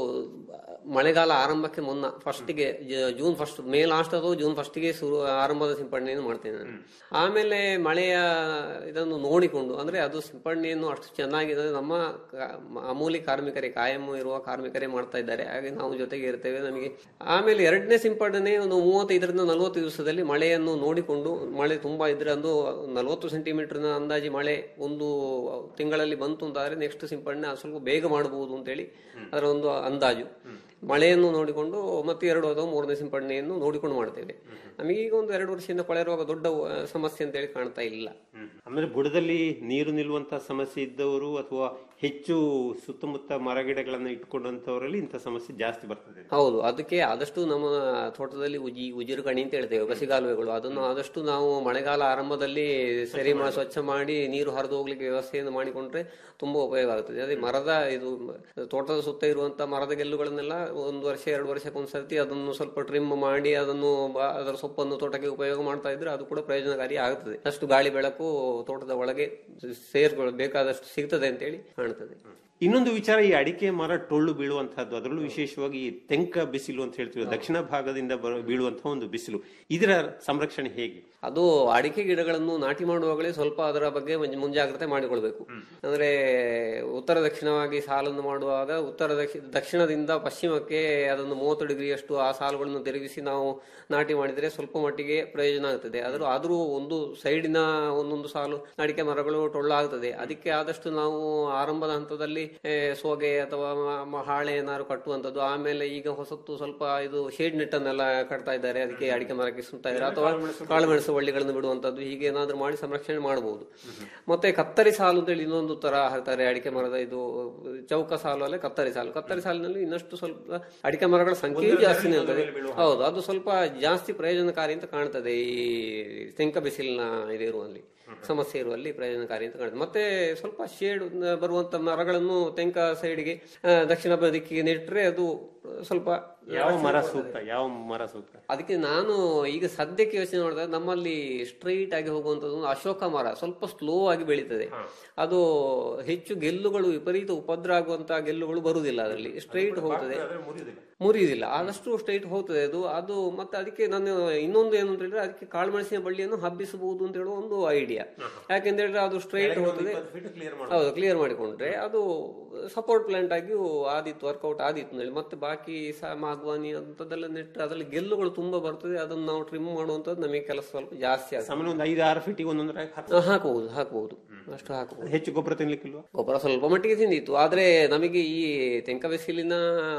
ಮಳೆಗಾಲ ಆರಂಭಕ್ಕೆ ಮುನ್ನ ಫಸ್ಟಿಗೆ ಜೂನ್ ಫಸ್ಟ್ ಮೇ ಲಾಸ್ಟ್ ಅಥವಾ ಜೂನ್ ಫಸ್ಟಿಗೆ ಶುರು ಆರಂಭದ ಸಿಂಪಡಣೆಯನ್ನು ಮಾಡ್ತೇನೆ ನಾನು ಆಮೇಲೆ ಮಳೆಯ ಇದನ್ನು ನೋಡಿಕೊಂಡು ಅಂದ್ರೆ ಅದು ಸಿಂಪಡಣೆಯನ್ನು ಅಷ್ಟು ಚೆನ್ನಾಗಿದೆ ನಮ್ಮ ಕ- ಮಾಮೂಲಿ ಕಾರ್ಮಿಕರೇ ಕಾಯಂ ಇರುವ ಕಾರ್ಮಿಕರೇ ಮಾಡ್ತಾ ಇದ್ದಾರೆ ಹಾಗೆ ನಾವು ಜೊತೆಗೆ ಇರ್ತೇವೆ ನಮಗೆ ಆಮೇಲೆ ಎರಡನೇ ಸಿಂಪಡಣೆ ಒಂದು ಮೂವತ್ತೈದರಿಂದ ನಲವತ್ತು ದಿವಸದಲ್ಲಿ ಮಳೆಯನ್ನು ನೋಡಿಕೊಂಡು ಮಳೆ ತುಂಬಾ ಇದ್ರೆ ಒಂದು ನಲವತ್ತು ಸೆಂಟಿಮೀಟರ್ನ ಅಂದಾಜು ಮಳೆ ಒಂದು ತಿಂಗಳಲ್ಲಿ ಬಂತು ಅಂತಾದ್ರೆ ನೆಕ್ಸ್ಟ್ ಸಿಂಪಡಣೆ ಅದು ಸ್ವಲ್ಪ ಬೇಗ ಮಾಡಬಹುದು ಅಂತೇಳಿ ಅದರ ಒಂದು ಅಂದಾಜು ಮಳೆಯನ್ನು ನೋಡಿಕೊಂಡು ಮತ್ತೆ ಎರಡು ಅಥವಾ ಮೂರನೇ ಸಿಂಪಡಣೆಯನ್ನು ನೋಡಿಕೊಂಡು ಮಾಡ್ತೇವೆ ನಮಗೆ ಈಗ ಒಂದು ಎರಡು ವರ್ಷದಿಂದ ಕೊಳೆ ರೋಗ ದೊಡ್ಡ ಆ, ಸಮಸ್ಯೆ ಅಂತೇಳಿ ಕಾಣ್ತಾ ಇಲ್ಲ ಅಂದ್ರೆ ಬುಡದಲ್ಲಿ ನೀರು ನಿಲ್ಲುವಂತಹ ಸಮಸ್ಯೆ ಇದ್ದವರು ಅಥವಾ ಹೆಚ್ಚು ಸುತ್ತಮುತ್ತ ಮರಗಿಡಗಳನ್ನ ಇಟ್ಕೊಂಡಂತವರಲ್ಲಿ ಇಂಥ ಸಮಸ್ಯೆ ಜಾಸ್ತಿ ಬರ್ತದೆ ಹೌದು ಅದಕ್ಕೆ ಆದಷ್ಟು ನಮ್ಮ ತೋಟದಲ್ಲಿ ಉಜಿ ಉಜಿರು ಕಣಿ ಅಂತ ಹೇಳ್ತೇವೆ ಬಸಿಗಾಲುವೆಗಳು ಅದನ್ನು ಆದಷ್ಟು ನಾವು ಮಳೆಗಾಲ ಆರಂಭದಲ್ಲಿ ಸರಿ ಮಾಡಿ ಸ್ವಚ್ಛ ಮಾಡಿ ನೀರು ಹರಿದು ಹೋಗ್ಲಿಕ್ಕೆ ವ್ಯವಸ್ಥೆಯನ್ನು ಮಾಡಿಕೊಂಡ್ರೆ ತುಂಬಾ ಉಪಯೋಗ ಆಗುತ್ತದೆ ಅದೇ ಮರದ ಇದು ತೋಟದ ಸುತ್ತ ಇರುವಂತ ಮರದ ಗೆಲ್ಲುಗಳನ್ನೆಲ್ಲ ಒಂದು ವರ್ಷ ಎರಡು ವರ್ಷಕ್ಕೊಂದ್ಸರ್ತಿ ಅದನ್ನು ಸ್ವಲ್ಪ ಟ್ರಿಮ್ ಮಾಡಿ ಅದನ್ನು ಬ- ಅದರ ಸೊಪ್ಪನ್ನು ತೋಟಕ್ಕೆ ಉಪಯೋಗ ಮಾಡ್ತಾ ಇದ್ರೆ ಅದು ಕೂಡ ಪ್ರಯೋಜನಕಾರಿ ಆಗುತ್ತದೆ ಅಷ್ಟು ಗಾಳಿ ಬೆಳಕು ತೋಟದ ಒಳಗೆ ಸೇರ್ಗಳು ಬೇಕಾದಷ್ಟು ಸಿಗ್ತದೆ ಅಂತೇಳಿ ಕಾಣ್ತದೆ ಇನ್ನೊಂದು ವಿಚಾರ ಈ ಅಡಿಕೆ ಮರ ಟೊಳ್ಳು ಬೀಳುವಂತಹದ್ದು ಅದರಲ್ಲೂ ವಿಶೇಷವಾಗಿ ಈ ತೆಂಕ ಬಿಸಿಲು ಅಂತ ಹೇಳ್ತೀವಿ ದಕ್ಷಿಣ ಭಾಗದಿಂದ ಬರೋ ಬೀಳುವಂತಹ ಒಂದು ಬಿಸಿಲು ಇದರ ಸಂರಕ್ಷಣೆ ಹೇಗೆ ಅದು ಅಡಿಕೆ ಗಿಡಗಳನ್ನು ನಾಟಿ ಮಾಡುವಾಗಲೇ ಸ್ವಲ್ಪ ಅದರ ಬಗ್ಗೆ ಮುಂಜ- ಮುಂಜಾಗ್ರತೆ ಮಾಡಿಕೊಳ್ಬೇಕು ಅಂದ್ರೆ ಉತ್ತರ ದಕ್ಷಿಣವಾಗಿ ಸಾಲನ್ನು ಮಾಡುವಾಗ ಉತ್ತರ ದಕ್ಷಿ- ದಕ್ಷಿಣದಿಂದ ಪಶ್ಚಿಮಕ್ಕೆ ಅದನ್ನು ಮೂವತ್ತು ಡಿಗ್ರಿಯಷ್ಟು ಆ ಸಾಲುಗಳನ್ನು ತಿರುಗಿಸಿ ನಾವು ನಾಟಿ ಮಾಡಿದರೆ ಸ್ವಲ್ಪ ಮಟ್ಟಿಗೆ ಪ್ರಯೋಜನ ಆಗ್ತದೆ ಆದರೂ ಆದರೂ ಒಂದು ಸೈಡಿನ ಒಂದೊಂದು ಸಾಲು ಅಡಿಕೆ ಮರಗಳು ಟೊಳ್ಳಾಗ್ತದೆ ಅದಕ್ಕೆ ಆದಷ್ಟು ನಾವು ಆರಂಭದ ಹಂತದಲ್ಲಿ ಏ, ಸೋಗೆ ಅಥವಾ ಮ- ಮ- ಹಾಳೆ ಏನಾದ್ರು ಕಟ್ಟುವಂಥದ್ದು ಆಮೇಲೆ ಈಗ ಹೊಸತ್ತು ಸ್ವಲ್ಪ ಇದು ಶೇಡ್ ನೆಟ್ ಅನ್ನೆಲ್ಲ ಕಟ್ತಾ ಇದ್ದಾರೆ ಅದಕ್ಕೆ ಅಡಿಕೆ ಮರಕ್ಕೆ ಸುತ್ತಾ ಇದ್ದಾರೆ ಅಥವಾ ಕಾಳುಮೆಣಸು ಬಳ್ಳಿಗಳನ್ನು ಬಿಡುವಂತದ್ದು ಹೀಗೆ ಏನಾದ್ರು ಮಾಡಿ ಸಂರಕ್ಷಣೆ ಮಾಡಬಹುದು ಮತ್ತೆ ಕತ್ತರಿ ಸಾಲು ಅಂತೇಳಿ ಇನ್ನೊಂದು ತರ ಹಾಕ್ತಾರೆ ಅಡಿಕೆ ಮರದ ಇದು ಚೌಕ ಸಾಲು ಅಲ್ಲೇ ಕತ್ತರಿ ಸಾಲು ಕತ್ತರಿ ಸಾಲಿನಲ್ಲಿ ಇನ್ನಷ್ಟು ಸ್ವಲ್ಪ ಅಡಿಕೆ ಮರಗಳ ಸಂಖ್ಯೆ ಜಾಸ್ತಿ ನಿಲ್ತದೆ ಹೌದು ಅದು ಸ್ವಲ್ಪ ಜಾಸ್ತಿ ಪ್ರಯೋಜನಕಾರಿ ಅಂತ ಕಾಣ್ತದೆ ಈ ತೆಂಕ ಬಿಸಿಲಿನ ಇದಿರುವಲ್ಲಿ ಸಮಸ್ಯೆ ಇರುವಲ್ಲಿ ಪ್ರಯೋಜನಕಾರಿ ಅಂತ ಕಾಣ್ತದೆ ಮತ್ತೆ ಸ್ವಲ್ಪ ಶೇಡ್ ಬರುವಂತ ಮರಗಳನ್ನು ತೆಂಕ ಸೈಡ್ಗೆ ದಕ್ಷಿಣ ದಿಕ್ಕಿಗೆ ನೆಟ್ಟರೆ ಅದು ಸ್ವಲ್ಪ ಯಾವ ಮರ ಸೂಕ್ತ ಯಾವ ಮರ ಸೂಕ್ತ ಅದಕ್ಕೆ ನಾನು ಈಗ ಸದ್ಯಕ್ಕೆ ಯೋಚನೆ ಮಾಡಿದಾಗ ನಮ್ಮಲ್ಲಿ ಸ್ಟ್ರೈಟ್ ಆಗಿ ಹೋಗುವಂತದ್ದು ಒಂದು ಅಶೋಕ ಮರ ಸ್ವಲ್ಪ ಸ್ಲೋ ಆಗಿ ಬೆಳೀತದೆ ಅದು ಹೆಚ್ಚು ಗೆಲ್ಲುಗಳು ವಿಪರೀತ ಉಪದ್ರ ಆಗುವಂತಹ ಗೆಲ್ಲುಗಳು ಬರುವುದಿಲ್ಲ ಅದರಲ್ಲಿ ಸ್ಟ್ರೈಟ್ ಹೋಗ್ತದೆ ಮುರಿಯುವುದಿಲ್ಲ ಆದಷ್ಟು ಸ್ಟ್ರೈಟ್ ಹೋಗ್ತದೆ ಅದು ಅದು ಮತ್ತೆ ಅದಕ್ಕೆ ನಾನು ಇನ್ನೊಂದು ಏನು ಅಂತ ಹೇಳಿದ್ರೆ ಅದಕ್ಕೆ ಕಾಳುಮೆಣಸಿನ ಬಳ್ಳಿಯನ್ನು ಹಬ್ಬಿಸಬಹುದು ಅಂತ ಹೇಳುವ ಒಂದು ಐಡಿಯಾ ಯಾಕೆಂತ ಹೇಳಿದ್ರೆ ಅದು ಸ್ಟ್ರೈಟ್ ಹೋಗ್ತದೆ ಹೌದು ಕ್ಲಿಯರ್ ಮಾಡಿಕೊಂಡ್ರೆ ಅದು ಸಪೋರ್ಟ್ ಪ್ಲಾಂಟ್ ಆಗಿ ಆದಿತ್ತು ವರ್ಕೌಟ್ ಆದಿತ್ತು ಅಂತ ಹೇಳಿ ಮತ್ತೆ ಬಾಕಿ ಸ ಮಾಗ್ವಾನಿ ಅಂತದೆಲ್ಲ ನೆಟ್ಟರೆ ಅದರಲ್ಲಿ ಗೆಲ್ಲುಗಳು ತುಂಬಾ ಬರ್ತದೆ ಅದನ್ನು ನಾವು ಟ್ರಿಮ್ ಮಾಡುವಂತದ್ದು ನಮಗೆ ಕೆಲಸ ಸ್ವಲ್ಪ ಜಾಸ್ತಿ ಆಗ್ತದೆ ಸಾಮಾನ್ಯ ಒಂದು ಐದು ಆರು ಫೀಟಿಗೆ ಒಂದೊಂದು ರಾಕ್ ಹಾಕ್ತಾರೆ. ಆ, ಹಾಕಬಹುದು ಹಾಕಬಹುದು ಅಷ್ಟು ಹಾಕಬಹುದು ಹೆಚ್ಚು ಗೊಬ್ಬರ ತಿನ್ಲಿಕ್ಕಿಲ್ವಾ ಗೊಬ್ಬರ ಸ್ವಲ್ಪ ಮಟ್ಟಿಗೆ ತಿಂದಿತ್ತು ಆದ್ರೆ ನಮಗೆ ಈ ತೆಂಕ ಬಿಸಿಲಿನ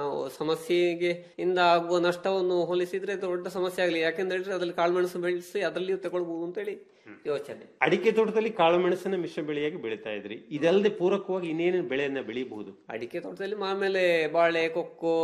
ಸಮಸ್ಯೆಗೆ ಇಂದ ಆಗುವ ನಷ್ಟವನ್ನು ಹೋಲಿಸಿದ್ರೆ ದೊಡ್ಡ ಸಮಸ್ಯೆ ಆಗಲಿ ಯಾಕೆಂದ್ರೆ ಹೇಳಿದ್ರೆ ಅದ್ರಲ್ಲಿ ಕಾಳುಮೆಣಸು ಬೆಳೆಸಿ ಅದರಲ್ಲಿಯೂ ತಗೊಳ್ಬಹುದು ಅಂತೇಳಿ ಯೋಚನೆ ಅಡಿಕೆ ತೋಟದಲ್ಲಿ ಕಾಳುಮೆಣಸನ್ನ ಮಿಶ್ರ ಬೆಳೆಯಾಗಿ ಬೆಳೀತಾ ಇದ್ರಿ ಇದಲ್ಲದೆ ಪೂರಕವಾಗಿ ಇನ್ನೇನೇನು ಬೆಳೆಯನ್ನ ಬೆಳೆಯಬಹುದು ಅಡಿಕೆ ತೋಟದಲ್ಲಿ ಆಮೇಲೆ ಬಾಳೆ ಕೊಕ್ಕೋ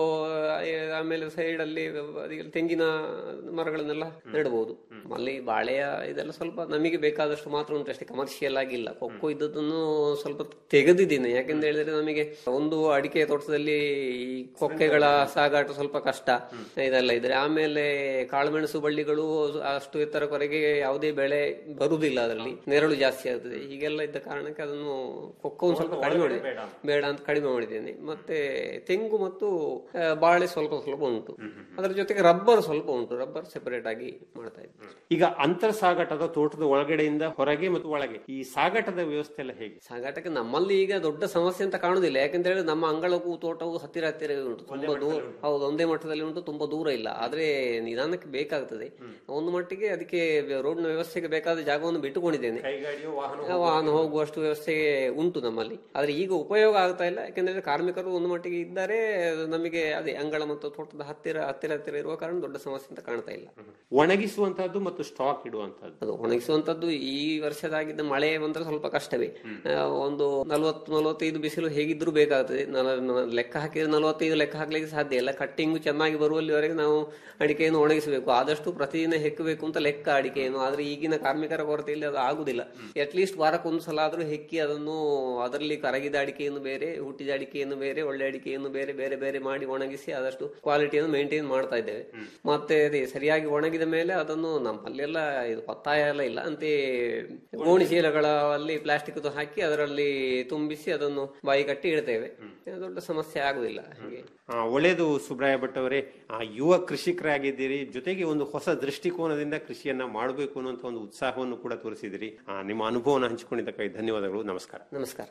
ಆ- ಆಮೇಲೆ ಸೈಡ್ ಅಲ್ಲಿ ಅದಿಗೆಲ್ಲ ತೆಂಗಿನ ಮರಗಳನ್ನೆಲ್ಲ ನೆಡಬಹುದು ಅಲ್ಲಿ ಬಾಳೆಯ ಇದೆಲ್ಲ ಸ್ವಲ್ಪ ನಮಗೆ ಬೇಕಾದಷ್ಟು ಮಾತ್ರ ಉಂಟು ಅಷ್ಟೇ ಕಮರ್ಷಿಯಲ್ ಆಗಿಲ್ಲ ಕೊಕ್ಕೋ ಇದ್ದದನ್ನು ಸ್ವಲ್ಪ ತೆಗೆದಿದ್ದೀನಿ ಯಾಕೆಂತ ಹೇಳಿದ್ರೆ ನಮಗೆ ಒಂದು ಅಡಿಕೆ ತೋಟದಲ್ಲಿ ಈ ಕೊಕ್ಕೆಗಳ ಸಾಗಾಟ ಸ್ವಲ್ಪ ಕಷ್ಟ ಇದೆಲ್ಲ ಇದ್ರೆ ಆಮೇಲೆ ಕಾಳುಮೆಣಸು ಬಳ್ಳಿಗಳು ಅಷ್ಟು ಎತ್ತರವರೆಗೆ ಯಾವುದೇ ಬೆಳೆ ಬರುವುದಿಲ್ಲ ಅದರಲ್ಲಿ ನೆರಳು ಜಾಸ್ತಿ ಆಗ್ತದೆ ಹೀಗೆಲ್ಲ ಇದ್ದ ಕಾರಣಕ್ಕೆ ಅದನ್ನು ಕೊಕ್ಕವನ್ನು ಸ್ವಲ್ಪ ಕಡಿಮೆ ಮಾಡಿ ಬೇಡ ಅಂತ ಕಡಿಮೆ ಮಾಡಿದ್ದೇನೆ ಮತ್ತೆ ತೆಂಗು ಮತ್ತು ಆ, ಬಾಳೆ ಸ್ವಲ್ಪ ಸ್ವಲ್ಪ ಉಂಟು ಅದರ ಜೊತೆಗೆ ರಬ್ಬರ್ ಸ್ವಲ್ಪ ಉಂಟು ರಬ್ಬರ್ ಸೆಪರೇಟ್ ಆಗಿ ಮಾಡ್ತಾ ಇದ್ದೇನೆ ಈಗ ಅಂತರ್ ಸಾಗಾಟದ ತೋಟದ ಒಳಗಡೆಯಿಂದ ಹೊರಗೆ ಮತ್ತು ಒಳಗೆ ಈ ಸಾಗಾಟದ ವ್ಯವಸ್ಥೆ ಎಲ್ಲ ಹೇಗೆ ಸಾಗಾಟಕ್ಕೆ ನಮ್ಮಲ್ಲಿ ಈಗ ದೊಡ್ಡ ಸಮಸ್ಯೆ ಅಂತ ಕಾಣುದಿಲ್ಲ ಯಾಕಂತ ಹೇಳಿದ್ರೆ ನಮ್ಮ ಅಂಗಳಕ್ಕೂ ತೋಟವು ಹತ್ತಿರ ಹತ್ತಿರ ಉಂಟು ತುಂಬಾ ದೂರ ಹೌದು ಒಂದೇ ಮಟ್ಟದಲ್ಲಿ ಉಂಟು ತುಂಬಾ ದೂರ ಇಲ್ಲ ಆದ್ರೆ ನಿಧಾನಕ್ಕೆ ಬೇಕಾಗ್ತದೆ ಒಂದು ಮಟ್ಟಿಗೆ ಅದಕ್ಕೆ ರೋಡ್ನ ವ್ಯವಸ್ಥೆಗೆ ಬೇಕಾದ ಜಾಗವನ್ನು ಬಿಟ್ಟುಕೊಂಡಿದ್ದೇನೆ ವಾಹನ ಹೋಗುವಷ್ಟು ವ್ಯವಸ್ಥೆ ಉಂಟು ನಮ್ಮಲ್ಲಿ ಆದ್ರೆ ಈಗ ಉಪಯೋಗ ಆಗ್ತಾ ಇಲ್ಲ ಯಾಕಂದ್ರೆ ಕಾರ್ಮಿಕರು ಒಂದು ಮಟ್ಟಿಗೆ ಇದ್ದಾರೆ ನಮಗೆ ಅದೇ ಅಂಗಳ ಮತ್ತು ತೋಟದ ಹತ್ತಿರ ಹತ್ತಿರ ಹತ್ತಿರ ಇರುವ ಕಾರಣ ದೊಡ್ಡ ಸಮಸ್ಯೆ ಅಂತ ಕಾಣ್ತಾ ಇಲ್ಲ ಒಣಗಿಸುವಂತಹದ್ದು ಮತ್ತು ಸ್ಟಾಕ್ ಇಡುವಂತಹದ್ದು ಅದು ಒಣಗಿಸುವಂತದ್ದು ಈ ವರ್ಷದಾಗಿದ್ದ ಮಳೆ ಬಂದ್ರೆ ಸ್ವಲ್ಪ ಕಷ್ಟವೇ ಆ, ಒಂದು ನಲವತ್ತು ನಲವತ್ತೈದು ಬಿಸಿಲು ಹೇಗಿದ್ರು ಬೇಕಾಗ್ತದೆ ನಲ- ನ- ಲೆಕ್ಕ ಹಾಕಿದ್ರೆ ನಲವತ್ತೈದು ಲೆಕ್ಕ ಹಾಕ್ಲಿಕ್ಕೆ ಸಾಧ್ಯ ಇಲ್ಲ ಕಟ್ಟಿಂಗ್ ಚೆನ್ನಾಗಿ ಬರುವಲ್ಲಿವರೆಗೆ ನಾವು ಅಡಿಕೆಯನ್ನು ಒಣಗಿಸಬೇಕು ಆದಷ್ಟು ಪ್ರತಿದಿನ ಹೆಕ್ಕಬೇಕು ಅಂತ ಲೆಕ್ಕ ಅಡಿಕೆಯನ್ನು ಆದ್ರೆ ಈಗಿನ ಕಾರ್ಮಿಕರ ಕೊರತೆಯಲ್ಲಿ ಅದು ಆಗುದಿಲ್ಲ ಅಟ್ ಲೀಸ್ಟ್ ವಾರಕ್ಕೊಂದು ಸಲ ಆದ್ರೂ ಹೆಕ್ಕಿ ಅದನ್ನು ಅದರಲ್ಲಿ ಕರಗಿದ ಅಡಿಕೆಯನ್ನು ಬೇರೆ ಹುಟ್ಟಿದ ಅಡಿಕೆಯನ್ನು ಬೇರೆ ಒಳ್ಳೆ ಅಡಿಕೆಯನ್ನು ಬೇರೆ ಬೇರೆ ಬೇರೆ ಮಾಡಿ ಒಣಗಿಸಿ ಆದಷ್ಟು ಕ್ವಾಲಿಟಿಯನ್ನು ಮೇಂಟೈನ್ ಮಾಡ್ತಾ ಇದ್ದೇವೆ ಮತ್ತೆ ಅದೇ ಸರಿಯಾಗಿ ಒಣಗಿದ ಮೇಲೆ ಅದನ್ನು ನಮ್ಮಲ್ಲೆಲ್ಲ ಇದು ಒತ್ತಾಯ ಎಲ್ಲ ಇಲ್ಲ ಅಂತೆ ಗೋಣಿ ಚೀಲಗಳಲ್ಲಿ ಪ್ಲಾಸ್ಟಿಕ್ ಹಾಕಿ ಅದರಲ್ಲಿ ತುಂಬಿಸಿ ಅದನ್ನು ಬಾಯಿ ಕಟ್ಟಿ ಇಡ್ತೇವೆ ಏನು ದೊಡ್ಡ ಸಮಸ್ಯೆ ಆಗುದಿಲ್ಲ ಹಾಗೆ ಆ, ಒಳ್ಳೆಯದು ಸುಬ್ರಾಯ ಭಟ್ ಅವರೇ ಆ, ಯುವ ಕೃಷಿಕರಾಗಿದ್ದೀರಿ ಜೊತೆಗೆ ಒಂದು ಹೊಸ ದೃಷ್ಟಿಕೋನದಿಂದ ಕೃಷಿಯನ್ನ ಮಾಡಬೇಕು ಅನ್ನುವಂಥ ಒಂದು ಉತ್ಸಾಹವನ್ನು ಕೂಡ ತೋರಿಸಿದಿರಿ ಆ, ನಿಮ್ಮ ಅನುಭವನ ಹಂಚಿಕೊಂಡಿದ್ದಕ್ಕಾಗಿ ಧನ್ಯವಾದಗಳು ನಮಸ್ಕಾರ ನಮಸ್ಕಾರ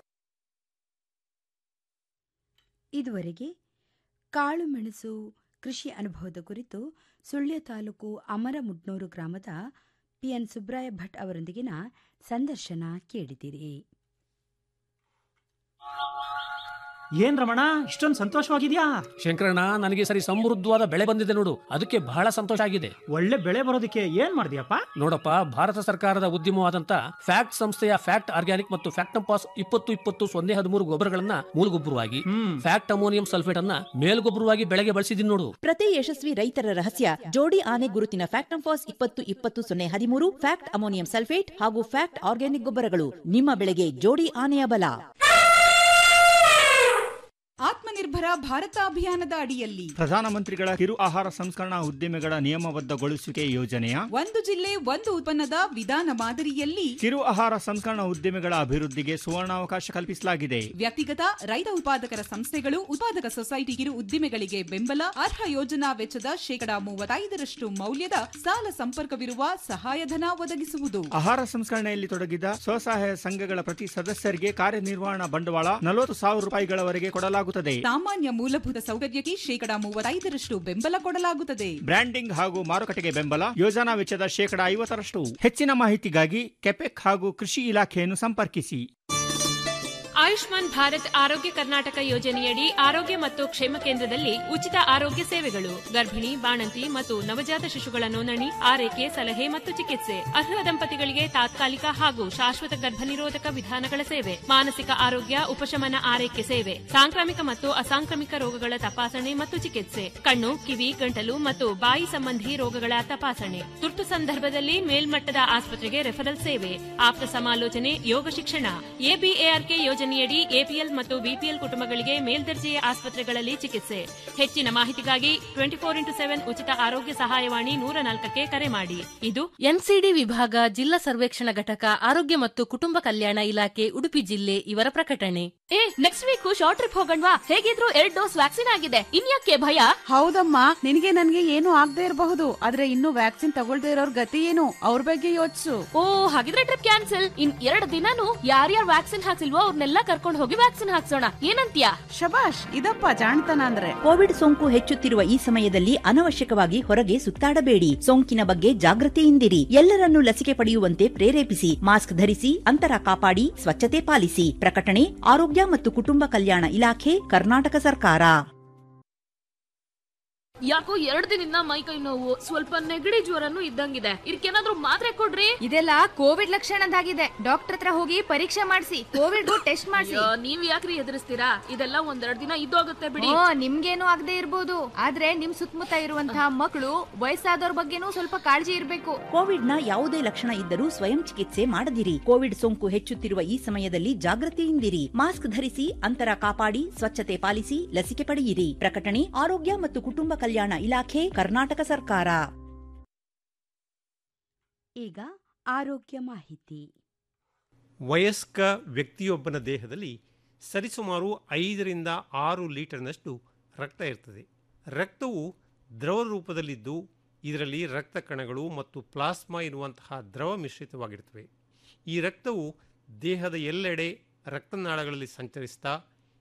ಇದುವರೆಗೆ ಕಾಳು ಮೆಣಸು ಕೃಷಿ ಅನುಭವದ ಕುರಿತು ಸುಳ್ಯ ತಾಲೂಕು ಅಮರಮುಡ್ನೂರು ಗ್ರಾಮದ ಪಿಎನ್ ಸುಬ್ರಾಯ ಭಟ್ ಅವರೊಂದಿಗಿನ ಸಂದರ್ಶನ ಕೇಳಿದಿರಿ ಏನ್ ರಮಣ ಇಷ್ಟೊಂದು ಸಂತೋಷವಾಗಿದ್ಯಾ ಶಂಕರಣ್ಣ ನನಗೆ ಸರಿ ಸಮೃದ್ಧವಾದ ಬೆಳೆ ಬಂದಿದೆ ನೋಡು ಅದಕ್ಕೆ ಬಹಳ ಸಂತೋಷ ಆಗಿದೆ ಒಳ್ಳೆ ಬೆಳೆ ಬರೋದಕ್ಕೆ ಏನ್ ಮಾಡಿದ್ಯಪ್ಪ ನೋಡಪ್ಪ ಭಾರತ ಸರ್ಕಾರದ ಉದ್ಯಮವಾದಂತ ಫ್ಯಾಕ್ಟ್ ಸಂಸ್ಥೆಯ ಫ್ಯಾಕ್ಟ್ ಆರ್ಗ್ಯಾನಿಕ್ ಮತ್ತು ಫ್ಯಾಕ್ಟಂಪಾಸ್ ಇಪ್ಪತ್ತು ಇಪ್ಪತ್ತು ಸೊನ್ನೆ ಹದಿಮೂರು ಗೊಬ್ಬರಗಳನ್ನ ಮೂಲಗೊಬ್ಬರವಾಗಿ ಫ್ಯಾಕ್ಟ್ ಅಮೋನಿಯಂ ಸಲ್ಫೇಟ್ ಅನ್ನ ಮೇಲ್ಗೊಬ್ಬರವಾಗಿ ಬೆಳೆಗೆ ಬಳಸಿದೀನಿ ನೋಡು ಪ್ರತಿ ಯಶಸ್ವಿ ರೈತರ ರಹಸ್ಯ ಜೋಡಿ ಆನೆ ಗುರುತಿನ ಫ್ಯಾಕ್ಟಂಫಾಸ್ ಇಪ್ಪತ್ತು ಇಪ್ಪತ್ತು ಸೊನ್ನೆ ಹದಿಮೂರು ಫ್ಯಾಕ್ಟ್ ಅಮೋನಿಯಂ ಸಲ್ಫೇಟ್ ಹಾಗೂ ಫ್ಯಾಕ್ಟ್ ಆರ್ಗ್ಯಾನಿಕ್ ಗೊಬ್ಬರಗಳು ನಿಮ್ಮ ಬೆಳೆಗೆ ಜೋಡಿ ಆನೆಯ ಬಲ ಆತ್ಮನಿರ್ಭರ ಭಾರತ ಅಭಿಯಾನದ ಅಡಿಯಲ್ಲಿ ಪ್ರಧಾನಮಂತ್ರಿಗಳ ಕಿರು ಆಹಾರ ಸಂಸ್ಕರಣಾ ಉದ್ದಿಮೆಗಳ ನಿಯಮಬದ್ಧಗೊಳಿಸುವಿಕೆ ಯೋಜನೆಯ ಒಂದು ಜಿಲ್ಲೆ ಒಂದು ಉತ್ಪನ್ನದ ವಿಧಾನ ಮಾದರಿಯಲ್ಲಿ ಕಿರು ಆಹಾರ ಸಂಸ್ಕರಣಾ ಉದ್ದಿಮೆಗಳ ಅಭಿವೃದ್ಧಿಗೆ ಸುವರ್ಣಾವಕಾಶ ಕಲ್ಪಿಸಲಾಗಿದೆ ವ್ಯಕ್ತಿಗತ ರೈತ ಉತ್ಪಾದಕರ ಸಂಸ್ಥೆಗಳು ಉತ್ಪಾದಕ ಸೊಸೈಟಿ ಕಿರು ಉದ್ದಿಮೆಗಳಿಗೆ ಬೆಂಬಲ ಅರ್ಹ ಯೋಜನಾ ವೆಚ್ಚದ ಶೇಕಡಾ ಮೂವತ್ತೈದರಷ್ಟು ಮೌಲ್ಯದ ಸಾಲ ಸಂಪರ್ಕವಿರುವ ಸಹಾಯಧನ ಒದಗಿಸುವುದು ಆಹಾರ ಸಂಸ್ಕರಣೆಯಲ್ಲಿ ತೊಡಗಿದ ಸ್ವಸಹಾಯ ಸಂಘಗಳ ಪ್ರತಿ ಸದಸ್ಯರಿಗೆ ಕಾರ್ಯನಿರ್ವಹಣಾ ಬಂಡವಾಳ ನಲವತ್ತು ಸಾವಿರ ರೂಪಾಯಿಗಳವರೆಗೆ ಕೊಡಲಾಗುತ್ತದೆ ಸಾಮಾನ್ಯ ಮೂಲಭೂತ ಸೌಕರ್ಯಕ್ಕೆ ಶೇಕಡಾ ಮೂವತ್ತೈದರಷ್ಟು ಬೆಂಬಲ ಕೊಡಲಾಗುತ್ತದೆ ಬ್ರ್ಯಾಂಡಿಂಗ್ ಹಾಗೂ ಮಾರುಕಟ್ಟೆಗೆ ಬೆಂಬಲ ಯೋಜನಾ ವೆಚ್ಚದ ಶೇಕಡಾ ಐವತ್ತರಷ್ಟು ಹೆಚ್ಚಿನ ಮಾಹಿತಿಗಾಗಿ ಕೆಪೆಕ್ ಹಾಗೂ ಕೃಷಿ ಇಲಾಖೆಯನ್ನು ಸಂಪರ್ಕಿಸಿ ಆಯುಷ್ಮಾನ್ ಭಾರತ್ ಆರೋಗ್ಯ ಕರ್ನಾಟಕ ಯೋಜನೆಯಡಿ ಆರೋಗ್ಯ ಮತ್ತು ಕ್ಷೇಮ ಕೇಂದ್ರದಲ್ಲಿ ಉಚಿತ ಆರೋಗ್ಯ ಸೇವೆಗಳು ಗರ್ಭಿಣಿ ಬಾಣಂತಿ ಮತ್ತು ನವಜಾತ ಶಿಶುಗಳ ನೋಂದಣಿ ಆರೈಕೆ ಸಲಹೆ ಮತ್ತು ಚಿಕಿತ್ಸೆ ಅರ್ಹ ದಂಪತಿಗಳಿಗೆ ತಾತ್ಕಾಲಿಕ ಹಾಗೂ ಶಾಶ್ವತ ಗರ್ಭನಿರೋಧಕ ವಿಧಾನಗಳ ಸೇವೆ ಮಾನಸಿಕ ಆರೋಗ್ಯ ಉಪಶಮನ ಆರೈಕೆ ಸೇವೆ ಸಾಂಕ್ರಾಮಿಕ ಮತ್ತು ಅಸಾಂಕ್ರಾಮಿಕ ರೋಗಗಳ ತಪಾಸಣೆ ಮತ್ತು ಚಿಕಿತ್ಸೆ ಕಣ್ಣು ಕಿವಿ ಗಂಟಲು ಮತ್ತು ಬಾಯಿ ಸಂಬಂಧಿ ರೋಗಗಳ ತಪಾಸಣೆ ತುರ್ತು ಸಂದರ್ಭದಲ್ಲಿ ಮೇಲ್ಮಟ್ಟದ ಆಸ್ಪತ್ರೆಗೆ ರೆಫರಲ್ ಸೇವೆ ಆಪ್ತ ಸಮಾಲೋಚನೆ ಯೋಗ ಶಿಕ್ಷಣ ಎಬಿಎಆರ್ಕೆ ಯೋಜನೆಯಡಿ ಎಪಿಎಲ್ ಮತ್ತು ಬಿಪಿಎಲ್ ಕುಟುಂಬಗಳಿಗೆ ಮೇಲ್ದರ್ಜೆಯ ಆಸ್ಪತ್ರೆಗಳಲ್ಲಿ ಚಿಕಿತ್ಸೆ ಹೆಚ್ಚಿನ ಮಾಹಿತಿಗಾಗಿ ಟ್ವೆಂಟಿ ಫೋರ್ ಇಂಟು ಸೆವೆನ್ ಉಚಿತ ಆರೋಗ್ಯ ಸಹಾಯವಾಣಿ ನೂರ ನಾಲ್ಕಕ್ಕೆ ಕರೆ ಮಾಡಿ ಇದು ಎನ್ಸಿಡಿ ವಿಭಾಗ ಜಿಲ್ಲಾ ಸರ್ವೇಕ್ಷಣಾ ಘಟಕ ಆರೋಗ್ಯ ಮತ್ತು ಕುಟುಂಬ ಕಲ್ಯಾಣ ಇಲಾಖೆ ಉಡುಪಿ ಜಿಲ್ಲೆ ಇವರ ಪ್ರಕಟಣೆ ಏ ನೆಕ್ಸ್ಟ್ ವೀಕ್ ಶಾರ್ಟ್ ಟ್ರಿಪ್ ಹೋಗಣ್ವಾ ಹೇಗಿದ್ರು ಎರಡ್ ಡೋಸ್ ವ್ಯಾಕ್ಸಿನ್ ಆಗಿದೆ ಇನ್ಯಾಕೆ ಭಯ ಹೌದಮ್ಮ ನಿನಗೆ ನನ್ಗೆ ಏನು ಆಗದೆ ಇರಬಹುದು ಆದ್ರೆ ಇನ್ನು ವ್ಯಾಕ್ಸಿನ್ ತಗೊಳ್ದೇ ಇರೋರ್ ಗತಿ ಏನು ಅವ್ರ ಬಗ್ಗೆ ಯೋಚಿಸು ಓ ಹಾಗಿದ್ರೆ ಟ್ರಿಪ್ ಕ್ಯಾನ್ಸಲ್ ಇನ್ ಎರಡು ದಿನಾನು ಯಾರ್ಯಾರು ವ್ಯಾಕ್ಸಿನ್ ಹಾಕ್ಸಿಲ್ವೋ ಅವ್ರನ್ನೆಲ್ಲ ಕರ್ಕೊಂಡು ಹೋಗಿ ವ್ಯಾಕ್ಸಿನ್ ಹಾಕ್ಸೋಣ ಏನಂತ್ಯಾ ಶಬಾಷ್ ಇದಪ್ಪ ಜಾಣ್ತನ ಅಂದ್ರೆ ಕೋವಿಡ್ ಸೋಂಕು ಹೆಚ್ಚುತ್ತಿರುವ ಈ ಸಮಯದಲ್ಲಿ ಅನವಶ್ಯಕವಾಗಿ ಹೊರಗೆ ಸುತ್ತಾಡಬೇಡಿ ಸೋಂಕಿನ ಬಗ್ಗೆ ಜಾಗೃತಿಯಿಂದಿರಿ ಎಲ್ಲರನ್ನೂ ಲಸಿಕೆ ಪಡೆಯುವಂತೆ ಪ್ರೇರೇಪಿಸಿ ಮಾಸ್ಕ್ ಧರಿಸಿ ಅಂತರ ಕಾಪಾಡಿ ಸ್ವಚ್ಛತೆ ಪಾಲಿಸಿ ಪ್ರಕಟಣೆ ಆರೋಗ್ಯ ಮತ್ತು ಕುಟುಂಬ ಕಲ್ಯಾಣ ಇಲಾಖೆ ಕರ್ನಾಟಕ ಸರ್ಕಾರ ಯಾಕೋ ಎರಡು ದಿನದಿಂದ ಮೈ ಕೈ ನೋವು ಸ್ವಲ್ಪ ನೆಗಡಿ ಜ್ವರನು ಇದ್ದಂಗಿದೆ ಇದಕ್ಕೇನಾದ್ರೂ ಮಾತ್ರೆ ಕೊಡ್ರಿ ಇದೆಲ್ಲ ಕೋವಿಡ್ ಲಕ್ಷಣದಾಗಿದೆ ಡಾಕ್ಟರ್ ಹತ್ರ ಹೋಗಿ ಪರೀಕ್ಷೆ ಮಾಡಿಸಿ ಕೋವಿಡ್ ಟೆಸ್ಟ್ ಮಾಡಿಸಿ ಅಯ್ಯೋ, ನೀವ್ ಯಾಕ್ರಿ ಎದುರಿಸ್ತೀರಾ ಇದೆಲ್ಲ ಒಂದೆರಡು ದಿನ ಇದ್ದೋಗುತ್ತೆ ಬಿಡಿ ಓ ನಿಮ್ಗೇನು ಆಗದೆ ಇರ್ಬೋದು ಆದ್ರೆ ನಿಮ್ ಸುತ್ತಮುತ್ತ ಇರುವಂತಹ ಮಕ್ಕಳು ವಯಸ್ಸಾದವ್ರ ಬಗ್ಗೆನೂ ಸ್ವಲ್ಪ ಕಾಳಜಿ ಇರ್ಬೇಕು ಕೋವಿಡ್ನ ಯಾವುದೇ ಲಕ್ಷಣ ಇದ್ದರೂ ಸ್ವಯಂ ಚಿಕಿತ್ಸೆ ಮಾಡದಿರಿ ಕೋವಿಡ್ ಸೋಂಕು ಹೆಚ್ಚುತ್ತಿರುವ ಈ ಸಮಯದಲ್ಲಿ ಜಾಗೃತಿಯಿಂದಿರಿ ಮಾಸ್ಕ್ ಧರಿಸಿ ಅಂತರ ಕಾಪಾಡಿ ಸ್ವಚ್ಛತೆ ಪಾಲಿಸಿ ಲಸಿಕೆ ಪಡೆಯಿರಿ ಪ್ರಕಟಣೆ ಆರೋಗ್ಯ ಮತ್ತು ಕುಟುಂಬ ಕಲ್ಯಾಣ ಇಲಾಖೆ ಕರ್ನಾಟಕ ಸರ್ಕಾರ ಈಗ ಆರೋಗ್ಯ ಮಾಹಿತಿ ವಯಸ್ಕ ವ್ಯಕ್ತಿಯೊಬ್ಬನ ದೇಹದಲ್ಲಿ ಸರಿಸುಮಾರು ಐದರಿಂದ ಆರು ಲೀಟರ್ನಷ್ಟು ರಕ್ತ ಇರ್ತದೆ ರಕ್ತವು ದ್ರವ ರೂಪದಲ್ಲಿದ್ದು ಇದರಲ್ಲಿ ರಕ್ತ ಕಣಗಳು ಮತ್ತು ಪ್ಲಾಸ್ಮಾ ಎನ್ನುವಂತಹ ದ್ರವ ಮಿಶ್ರಿತವಾಗಿರ್ತವೆ ಈ ರಕ್ತವು ದೇಹದ ಎಲ್ಲೆಡೆ ರಕ್ತನಾಳಗಳಲ್ಲಿ ಸಂಚರಿಸ್ತಾ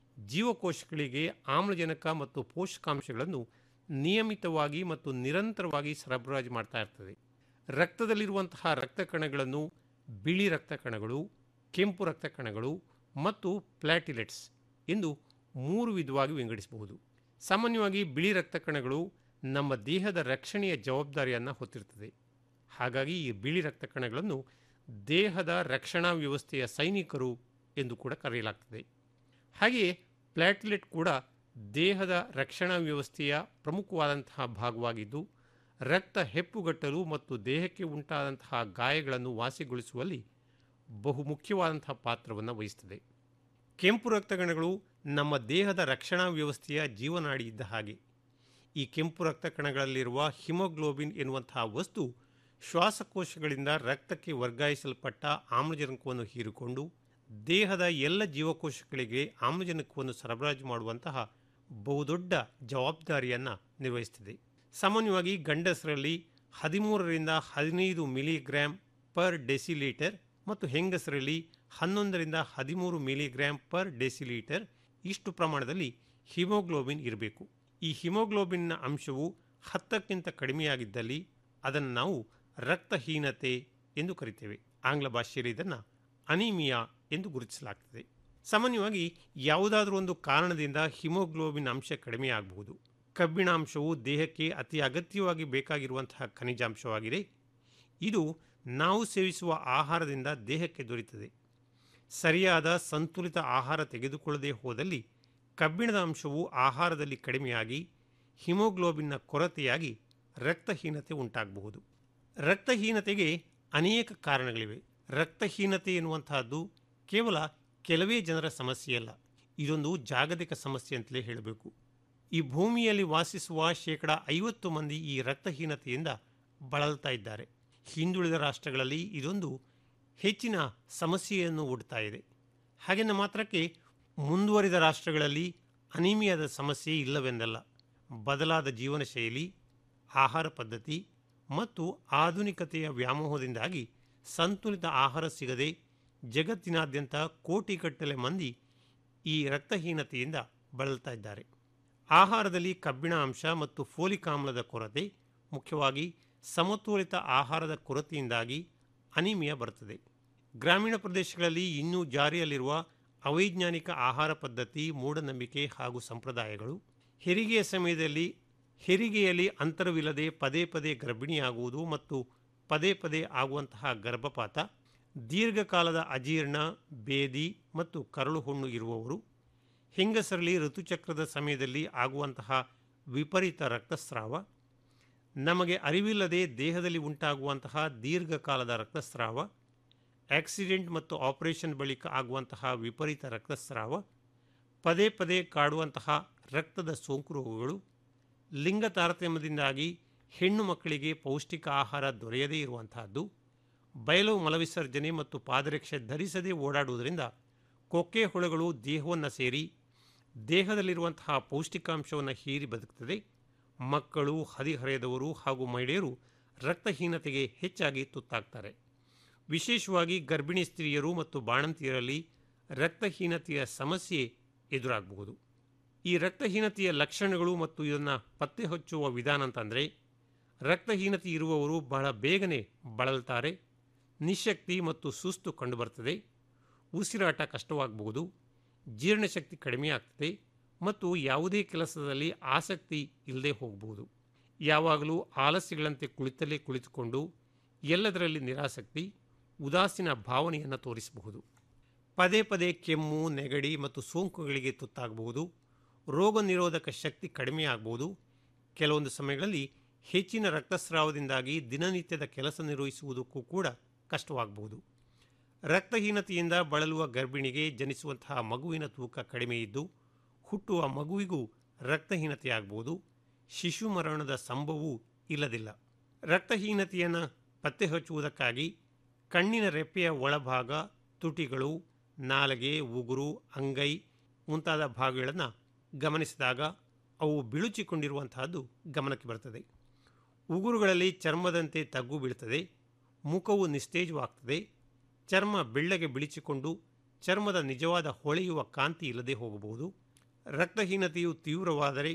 ಜೀವಕೋಶಗಳಿಗೆ ಆಮ್ಲಜನಕ ಮತ್ತು ಪೋಷಕಾಂಶಗಳನ್ನು ನಿಯಮಿತವಾಗಿ ಮತ್ತು ನಿರಂತರವಾಗಿ ಸರಬರಾಜು ಮಾಡ್ತಾ ಇರ್ತದೆ ರಕ್ತದಲ್ಲಿರುವಂತಹ ರಕ್ತ ಕಣಗಳನ್ನು ಬಿಳಿ ರಕ್ತ ಕಣಗಳು ಕೆಂಪು ರಕ್ತ ಕಣಗಳು ಮತ್ತು ಪ್ಲಾಟಿಲೆಟ್ಸ್ ಎಂದು ಮೂರು ವಿಧವಾಗಿ ವಿಂಗಡಿಸಬಹುದು ಸಾಮಾನ್ಯವಾಗಿ ಬಿಳಿ ರಕ್ತ ಕಣಗಳು ನಮ್ಮ ದೇಹದ ರಕ್ಷಣೆಯ ಜವಾಬ್ದಾರಿಯನ್ನು ಹೊತ್ತಿರ್ತದೆ ಹಾಗಾಗಿ ಈ ಬಿಳಿ ರಕ್ತ ಕಣಗಳನ್ನು ದೇಹದ ರಕ್ಷಣಾ ವ್ಯವಸ್ಥೆಯ ಸೈನಿಕರು ಎಂದು ಕೂಡ ಕರೆಯಲಾಗ್ತದೆ ಹಾಗೆಯೇ ಪ್ಲಾಟ್ಲೆಟ್ ಕೂಡ ದೇಹದ ರಕ್ಷಣಾ ವ್ಯವಸ್ಥೆಯ ಪ್ರಮುಖವಾದಂತಹ ಭಾಗವಾಗಿದ್ದು ರಕ್ತ ಹೆಪ್ಪುಗಟ್ಟಲು ಮತ್ತು ದೇಹಕ್ಕೆ ಉಂಟಾದಂತಹ ಗಾಯಗಳನ್ನು ವಾಸಿಗೊಳಿಸುವಲ್ಲಿ ಬಹುಮುಖ್ಯವಾದಂತಹ ಪಾತ್ರವನ್ನು ವಹಿಸ್ತದೆ ಕೆಂಪು ರಕ್ತಕಣಗಳು ನಮ್ಮ ದೇಹದ ರಕ್ಷಣಾ ವ್ಯವಸ್ಥೆಯ ಜೀವನಾಡಿ ಇದ್ದ ಹಾಗೆ ಈ ಕೆಂಪು ರಕ್ತ ಕಣಗಳಲ್ಲಿರುವ ಹಿಮೋಗ್ಲೋಬಿನ್ ಎನ್ನುವಂತಹ ವಸ್ತು ಶ್ವಾಸಕೋಶಗಳಿಂದ ರಕ್ತಕ್ಕೆ ವರ್ಗಾಯಿಸಲ್ಪಟ್ಟ ಆಮ್ಲಜನಕವನ್ನು ಹೀರಿಕೊಂಡು ದೇಹದ ಎಲ್ಲ ಜೀವಕೋಶಗಳಿಗೆ ಆಮ್ಲಜನಕವನ್ನು ಸರಬರಾಜು ಮಾಡುವಂತಹ ಬಹುದೊಡ್ಡ ಜವಾಬ್ದಾರಿಯನ್ನು ನಿರ್ವಹಿಸುತ್ತದೆ ಸಾಮಾನ್ಯವಾಗಿ ಗಂಡಸರಲ್ಲಿ ಹದಿಮೂರರಿಂದ ಹದಿನೈದು ಮಿಲಿಗ್ರಾಮ್ ಪರ್ ಡೆಸಿಲೀಟರ್ ಮತ್ತು ಹೆಂಗಸರಲ್ಲಿ ಹನ್ನೊಂದರಿಂದ ಹದಿಮೂರು ಮಿಲಿಗ್ರಾಮ್ ಪರ್ ಡೆಸಿಲೀಟರ್ ಇಷ್ಟು ಪ್ರಮಾಣದಲ್ಲಿ ಹಿಮೋಗ್ಲೋಬಿನ್ ಇರಬೇಕು ಈ ಹಿಮೋಗ್ಲೋಬಿನ್ನ ಅಂಶವು ಹತ್ತಕ್ಕಿಂತ ಕಡಿಮೆಯಾಗಿದ್ದಲ್ಲಿ ಅದನ್ನು ನಾವು ರಕ್ತಹೀನತೆ ಎಂದು ಕರಿತೇವೆ ಆಂಗ್ಲ ಭಾಷೆಯಲ್ಲಿ ಇದನ್ನು ಅನಿಮಿಯಾ ಎಂದು ಗುರುತಿಸಲಾಗ್ತದೆ ಸಾಮಾನ್ಯವಾಗಿ ಯಾವುದಾದ್ರೂ ಒಂದು ಕಾರಣದಿಂದ ಹಿಮೋಗ್ಲೋಬಿನ್ ಅಂಶ ಕಡಿಮೆಯಾಗಬಹುದು ಕಬ್ಬಿಣಾಂಶವು ದೇಹಕ್ಕೆ ಅತಿ ಅಗತ್ಯವಾಗಿ ಬೇಕಾಗಿರುವಂತಹ ಖನಿಜಾಂಶವಾಗಿದೆ ಇದು ನಾವು ಸೇವಿಸುವ ಆಹಾರದಿಂದ ದೇಹಕ್ಕೆ ದೊರೆಯುತ್ತದೆ ಸರಿಯಾದ ಸಂತುಲಿತ ಆಹಾರ ತೆಗೆದುಕೊಳ್ಳದೆ ಹೋದಲ್ಲಿ ಕಬ್ಬಿಣದ ಅಂಶವು ಆಹಾರದಲ್ಲಿ ಕಡಿಮೆಯಾಗಿ ಹಿಮೋಗ್ಲೋಬಿನ್ನ ಕೊರತೆಯಾಗಿ ರಕ್ತಹೀನತೆ ಉಂಟಾಗಬಹುದು ರಕ್ತಹೀನತೆಗೆ ಅನೇಕ ಕಾರಣಗಳಿವೆ ರಕ್ತಹೀನತೆ ಎನ್ನುವಂತಹದ್ದು ಕೇವಲ ಕೆಲವೇ ಜನರ ಸಮಸ್ಯೆಯಲ್ಲ ಇದೊಂದು ಜಾಗತಿಕ ಸಮಸ್ಯೆ ಅಂತಲೇ ಹೇಳಬೇಕು ಈ ಭೂಮಿಯಲ್ಲಿ ವಾಸಿಸುವ ಶೇಕಡ ಐವತ್ತು ಮಂದಿ ಈ ರಕ್ತಹೀನತೆಯಿಂದ ಬಳಲ್ತಾ ಇದ್ದಾರೆ ಹಿಂದುಳಿದ ರಾಷ್ಟ್ರಗಳಲ್ಲಿ ಇದೊಂದು ಹೆಚ್ಚಿನ ಸಮಸ್ಯೆಯನ್ನು ಒಡ್ತಾ ಇದೆ ಹಾಗೆಂದ ಮಾತ್ರಕ್ಕೆ ಮುಂದುವರಿದ ರಾಷ್ಟ್ರಗಳಲ್ಲಿ ಅನಿಮಿಯಾದ ಸಮಸ್ಯೆ ಇಲ್ಲವೆಂದಲ್ಲ ಬದಲಾದ ಜೀವನ ಶೈಲಿ ಆಹಾರ ಪದ್ಧತಿ ಮತ್ತು ಆಧುನಿಕತೆಯ ವ್ಯಾಮೋಹದಿಂದಾಗಿ ಸಂತುಲಿತ ಆಹಾರ ಸಿಗದೆ ಜಗತ್ತಿನಾದ್ಯಂತ ಕೋಟಿಗಟ್ಟಲೆ ಮಂದಿ ಈ ರಕ್ತಹೀನತೆಯಿಂದ ಬಳಲ್ತಾ ಇದ್ದಾರೆ ಆಹಾರದಲ್ಲಿ ಕಬ್ಬಿಣ ಅಂಶ ಮತ್ತು ಫೋಲಿಕ್ ಆಮ್ಲದ ಕೊರತೆ ಮುಖ್ಯವಾಗಿ ಸಮತೋಲಿತ ಆಹಾರದ ಕೊರತೆಯಿಂದಾಗಿ ಅನಿಮಿಯಾ ಬರುತ್ತದೆ ಗ್ರಾಮೀಣ ಪ್ರದೇಶಗಳಲ್ಲಿ ಇನ್ನೂ ಜಾರಿಯಲ್ಲಿರುವ ಅವೈಜ್ಞಾನಿಕ ಆಹಾರ ಪದ್ಧತಿ ಮೂಢನಂಬಿಕೆ ಹಾಗೂ ಸಂಪ್ರದಾಯಗಳು ಹೆರಿಗೆಯ ಸಮಯದಲ್ಲಿ ಹೆರಿಗೆಯಲ್ಲಿ ಅಂತರವಿಲ್ಲದೆ ಪದೇ ಪದೇ ಗರ್ಭಿಣಿಯಾಗುವುದು ಮತ್ತು ಪದೇ ಪದೇ ಆಗುವಂತಹ ಗರ್ಭಪಾತ ದೀರ್ಘಕಾಲದ ಅಜೀರ್ಣ ಬೇದಿ ಮತ್ತು ಕರಳು ಹುಣ್ಣು ಇರುವವರು ಹೆಂಗಸರಲ್ಲಿ ಋತುಚಕ್ರದ ಸಮಯದಲ್ಲಿ ಆಗುವಂತಹ ವಿಪರೀತ ರಕ್ತಸ್ರಾವ ನಮಗೆ ಅರಿವಿಲ್ಲದೆ ದೇಹದಲ್ಲಿ ಉಂಟಾಗುವಂತಹ ದೀರ್ಘಕಾಲದ ರಕ್ತಸ್ರಾವ ಆಕ್ಸಿಡೆಂಟ್ ಮತ್ತು ಆಪರೇಷನ್ ಬಳಿಕ ಆಗುವಂತಹ ವಿಪರೀತ ರಕ್ತಸ್ರಾವ ಪದೇ ಪದೇ ಕಾಡುವಂತಹ ರಕ್ತದ ಸೋಂಕು ರೋಗಗಳು ಲಿಂಗ ತಾರತಮ್ಯದಿಂದಾಗಿ ಹೆಣ್ಣು ಮಕ್ಕಳಿಗೆ ಪೌಷ್ಟಿಕ ಆಹಾರ ದೊರೆಯದೇ ಇರುವಂತಹದ್ದು ಬಯಲು ಮಲವಿಸರ್ಜನೆ ಮತ್ತು ಪಾದರಕ್ಷೆ ಧರಿಸದೇ ಓಡಾಡುವುದರಿಂದ ಕೊಕ್ಕೆ ಹುಳುಗಳು ದೇಹವನ್ನು ಸೇರಿ ದೇಹದಲ್ಲಿರುವಂತಹ ಪೌಷ್ಟಿಕಾಂಶವನ್ನು ಹೀರಿ ಬದುಕುತ್ತದೆ ಮಕ್ಕಳು ಹದಿಹರೆಯದವರು ಹಾಗೂ ಮಹಿಳೆಯರು ರಕ್ತಹೀನತೆಗೆ ಹೆಚ್ಚಾಗಿ ತುತ್ತಾಗ್ತಾರೆ ವಿಶೇಷವಾಗಿ ಗರ್ಭಿಣಿ ಸ್ತ್ರೀಯರು ಮತ್ತು ಬಾಣಂತಿಯರಲ್ಲಿ ರಕ್ತಹೀನತೆಯ ಸಮಸ್ಯೆ ಎದುರಾಗಬಹುದು ಈ ರಕ್ತಹೀನತೆಯ ಲಕ್ಷಣಗಳು ಮತ್ತು ಇದನ್ನು ಪತ್ತೆ ಹಚ್ಚುವ ವಿಧಾನ ಅಂತಂದರೆ ರಕ್ತಹೀನತೆ ಇರುವವರು ಬಹಳ ಬೇಗನೆ ಬಳಲ್ತಾರೆ ನಿಶಕ್ತಿ ಮತ್ತು ಸುಸ್ತು ಕಂಡುಬರ್ತದೆ ಉಸಿರಾಟ ಕಷ್ಟವಾಗಬಹುದು ಜೀರ್ಣಶಕ್ತಿ ಕಡಿಮೆ ಆಗ್ತದೆ ಮತ್ತು ಯಾವುದೇ ಕೆಲಸದಲ್ಲಿ ಆಸಕ್ತಿ ಇಲ್ಲದೆ ಹೋಗಬಹುದು ಯಾವಾಗಲೂ ಆಲಸ್ಯಗಳಂತೆ ಕುಳಿತಲ್ಲೇ ಕುಳಿತುಕೊಂಡು ಎಲ್ಲದರಲ್ಲಿ ನಿರಾಸಕ್ತಿ ಉದಾಸೀನ ಭಾವನೆಯನ್ನು ತೋರಿಸಬಹುದು ಪದೇ ಪದೇ ಕೆಮ್ಮು ನೆಗಡಿ ಮತ್ತು ಸೋಂಕುಗಳಿಗೆ ತುತ್ತಾಗಬಹುದು ರೋಗ ನಿರೋಧಕ ಶಕ್ತಿ ಕಡಿಮೆ ಆಗಬಹುದು ಕೆಲವೊಂದು ಸಮಯಗಳಲ್ಲಿ ಹೆಚ್ಚಿನ ರಕ್ತಸ್ರಾವದಿಂದಾಗಿ ದಿನನಿತ್ಯದ ಕೆಲಸ ನಿರ್ವಹಿಸುವುದಕ್ಕೂ ಕೂಡ ಕಷ್ಟವಾಗಬಹುದು ರಕ್ತಹೀನತೆಯಿಂದ ಬಳಲುವ ಗರ್ಭಿಣಿಗೆ ಜನಿಸುವಂತಹ ಮಗುವಿನ ತೂಕ ಕಡಿಮೆ ಇದ್ದು ಹುಟ್ಟುವ ಮಗುವಿಗೂ ರಕ್ತಹೀನತೆಯಾಗಬಹುದು ಶಿಶು ಮರಣದ ಸಂಭವವೂ ಇಲ್ಲದಿಲ್ಲ ರಕ್ತಹೀನತೆಯನ್ನು ಪತ್ತೆ ಹಚ್ಚುವುದಕ್ಕಾಗಿ ಕಣ್ಣಿನ ರೆಪ್ಪೆಯ ಒಳಭಾಗ ತುಟಿಗಳು ನಾಲಗೆ ಉಗುರು ಅಂಗೈ ಮುಂತಾದ ಭಾಗಗಳನ್ನು ಗಮನಿಸಿದಾಗ ಅವು ಬಿಳುಚಿಕೊಂಡಿರುವಂತಹದ್ದು ಗಮನಕ್ಕೆ ಬರ್ತದೆ ಉಗುರುಗಳಲ್ಲಿ ಚರ್ಮದಂತೆ ತಗ್ಗು ಬೀಳ್ತದೆ ಮುಖವು ನಿಸ್ತೇಜವಾಗ್ತದೆ ಚರ್ಮ ಬೆಳ್ಳಗೆ ಬಿಳಿಚಿಕೊಂಡು ಚರ್ಮದ ನಿಜವಾದ ಹೊಳೆಯುವ ಕಾಂತಿ ಇಲ್ಲದೆ ಹೋಗಬಹುದು ರಕ್ತಹೀನತೆಯು ತೀವ್ರವಾದರೆ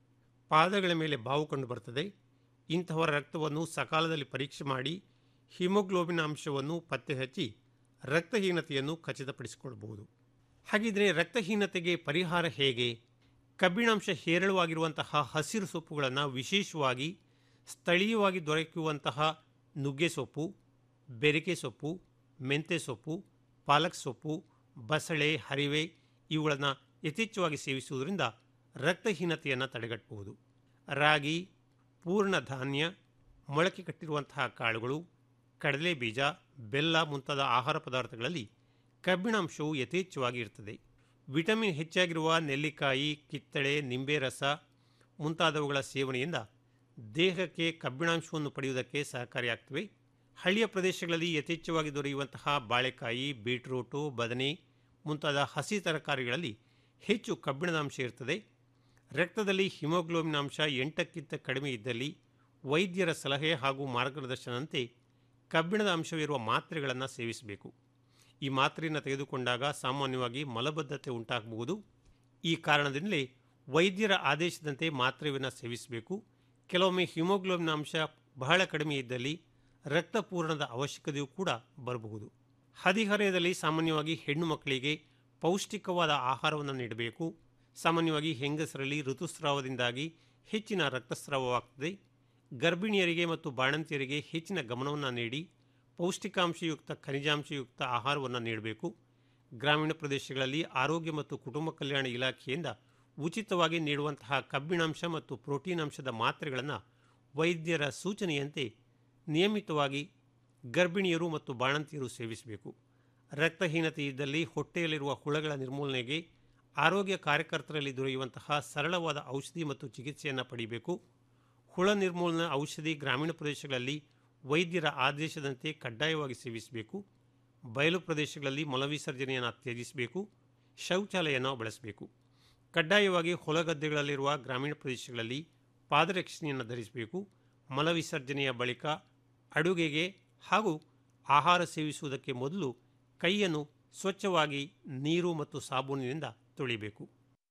ಪಾದಗಳ ಮೇಲೆ ಬಾವು ಕಂಡು ಬರ್ತದೆ ಇಂತಹವರ ರಕ್ತವನ್ನು ಸಕಾಲದಲ್ಲಿ ಪರೀಕ್ಷೆ ಮಾಡಿ ಹಿಮೋಗ್ಲೋಬಿನ್ ಅಂಶವನ್ನು ಪತ್ತೆ ಹಚ್ಚಿ ರಕ್ತಹೀನತೆಯನ್ನು ಖಚಿತಪಡಿಸಿಕೊಳ್ಳಬಹುದು ಹಾಗಿದ್ರೆ ರಕ್ತಹೀನತೆಗೆ ಪರಿಹಾರ ಹೇಗೆ ಕಬ್ಬಿಣಾಂಶ ಹೇರಳವಾಗಿರುವಂತಹ ಹಸಿರು ಸೊಪ್ಪುಗಳನ್ನು ವಿಶೇಷವಾಗಿ ಸ್ಥಳೀಯವಾಗಿ ದೊರಕುವಂತಹ ನುಗ್ಗೆ ಸೊಪ್ಪು ಬೆರಿಕೆ ಸೊಪ್ಪು ಮೆಂತೆ ಸೊಪ್ಪು ಪಾಲಕ್ ಸೊಪ್ಪು ಬಸಳೆ ಹರಿವೆ ಇವುಗಳನ್ನು ಯಥೇಚ್ಛವಾಗಿ ಸೇವಿಸುವುದರಿಂದ ರಕ್ತಹೀನತೆಯನ್ನು ತಡೆಗಟ್ಟಬಹುದು ರಾಗಿ ಪೂರ್ಣ ಧಾನ್ಯ ಮೊಳಕೆ ಕಟ್ಟಿರುವಂತಹ ಕಾಳುಗಳು ಕಡಲೆ ಬೀಜ ಬೆಲ್ಲ ಮುಂತಾದ ಆಹಾರ ಪದಾರ್ಥಗಳಲ್ಲಿ ಕಬ್ಬಿಣಾಂಶವು ಯಥೇಚ್ಛವಾಗಿ ಇರ್ತದೆ ವಿಟಮಿನ್ ಹೆಚ್ಚಾಗಿರುವ ನೆಲ್ಲಿಕಾಯಿ ಕಿತ್ತಳೆ ನಿಂಬೆ ರಸ ಮುಂತಾದವುಗಳ ಸೇವನೆಯಿಂದ ದೇಹಕ್ಕೆ ಕಬ್ಬಿಣಾಂಶವನ್ನು ಪಡೆಯುವುದಕ್ಕೆ ಸಹಕಾರಿಯಾಗ್ತವೆ ಹಳ್ಳಿಯ ಪ್ರದೇಶಗಳಲ್ಲಿ ಯಥೇಚ್ಛವಾಗಿ ದೊರೆಯುವಂತಹ ಬಾಳೆಕಾಯಿ ಬೀಟ್ರೂಟು ಬದನೆ ಮುಂತಾದ ಹಸಿ ತರಕಾರಿಗಳಲ್ಲಿ ಹೆಚ್ಚು ಕಬ್ಬಿಣದ ಅಂಶ ಇರ್ತದೆ ರಕ್ತದಲ್ಲಿ ಹಿಮೋಗ್ಲೋಬಿನ್ ಅಂಶ ಎಂಟಕ್ಕಿಂತ ಕಡಿಮೆ ಇದ್ದಲ್ಲಿ ವೈದ್ಯರ ಸಲಹೆ ಹಾಗೂ ಮಾರ್ಗದರ್ಶನಂತೆ ಕಬ್ಬಿಣದ ಅಂಶವಿರುವ ಮಾತ್ರೆಗಳನ್ನು ಸೇವಿಸಬೇಕು ಈ ಮಾತ್ರೆಯನ್ನು ತೆಗೆದುಕೊಂಡಾಗ ಸಾಮಾನ್ಯವಾಗಿ ಮಲಬದ್ಧತೆ ಉಂಟಾಗಬಹುದು ಈ ಕಾರಣದಿಂದಲೇ ವೈದ್ಯರ ಆದೇಶದಂತೆ ಮಾತ್ರೆಯನ್ನು ಸೇವಿಸಬೇಕು ಕೆಲವೊಮ್ಮೆ ಹಿಮೋಗ್ಲೋಬಿನ್ ಅಂಶ ಬಹಳ ಕಡಿಮೆ ಇದ್ದಲ್ಲಿ ರಕ್ತಪೂರಣದ ಅವಶ್ಯಕತೆಯೂ ಕೂಡ ಬರಬಹುದು ಹದಿಹರೆಯದಲ್ಲಿ ಸಾಮಾನ್ಯವಾಗಿ ಹೆಣ್ಣು ಮಕ್ಕಳಿಗೆ ಪೌಷ್ಟಿಕವಾದ ಆಹಾರವನ್ನು ನೀಡಬೇಕು ಸಾಮಾನ್ಯವಾಗಿ ಹೆಂಗಸರಲ್ಲಿ ಋತುಸ್ರಾವದಿಂದಾಗಿ ಹೆಚ್ಚಿನ ರಕ್ತಸ್ರಾವವಾಗ್ತದೆ ಗರ್ಭಿಣಿಯರಿಗೆ ಮತ್ತು ಬಾಣಂತಿಯರಿಗೆ ಹೆಚ್ಚಿನ ಗಮನವನ್ನು ನೀಡಿ ಪೌಷ್ಟಿಕಾಂಶಯುಕ್ತ ಖನಿಜಾಂಶಯುಕ್ತ ಆಹಾರವನ್ನು ನೀಡಬೇಕು ಗ್ರಾಮೀಣ ಪ್ರದೇಶಗಳಲ್ಲಿ ಆರೋಗ್ಯ ಮತ್ತು ಕುಟುಂಬ ಕಲ್ಯಾಣ ಇಲಾಖೆಯಿಂದ ಉಚಿತವಾಗಿ ನೀಡುವಂತಹ ಕಬ್ಬಿಣಾಂಶ ಮತ್ತು ಪ್ರೋಟೀನ್ ಅಂಶದ ಮಾತ್ರೆಗಳನ್ನು ವೈದ್ಯರ ಸೂಚನೆಯಂತೆ ನಿಯಮಿತವಾಗಿ ಗರ್ಭಿಣಿಯರು ಮತ್ತು ಬಾಣಂತಿಯರು ಸೇವಿಸಬೇಕು ರಕ್ತಹೀನತೆ ಇದ್ದಲ್ಲಿ ಹೊಟ್ಟೆಯಲ್ಲಿರುವ ಹುಳಗಳ ನಿರ್ಮೂಲನೆಗೆ ಆರೋಗ್ಯ ಕಾರ್ಯಕರ್ತರಲ್ಲಿ ದೊರೆಯುವಂತಹ ಸರಳವಾದ ಔಷಧಿ ಮತ್ತು ಚಿಕಿತ್ಸೆಯನ್ನು ಪಡೆಯಬೇಕು ಹುಳ ನಿರ್ಮೂಲನಾ ಔಷಧಿ ಗ್ರಾಮೀಣ ಪ್ರದೇಶಗಳಲ್ಲಿ ವೈದ್ಯರ ಆದೇಶದಂತೆ ಕಡ್ಡಾಯವಾಗಿ ಸೇವಿಸಬೇಕು ಬಯಲು ಪ್ರದೇಶಗಳಲ್ಲಿ ಮಲವಿಸರ್ಜನೆಯನ್ನು ತ್ಯಜಿಸಬೇಕು ಶೌಚಾಲಯನ ಬಳಸಬೇಕು ಕಡ್ಡಾಯವಾಗಿ ಹೊಲಗದ್ದೆಗಳಲ್ಲಿರುವ ಗ್ರಾಮೀಣ ಪ್ರದೇಶಗಳಲ್ಲಿ ಪಾದರಕ್ಷಣೆಯನ್ನು ಧರಿಸಬೇಕು ಮಲವಿಸರ್ಜನೆಯ ಬಳಿಕ ಅಡುಗೆಗೆ ಹಾಗೂ ಆಹಾರ ಸೇವಿಸುವುದಕ್ಕೆ ಮೊದಲು ಕೈಯನ್ನು ಸ್ವಚ್ಛವಾಗಿ ನೀರು ಮತ್ತು ಸಾಬೂನಿನಿಂದ ತೊಳಿಬೇಕು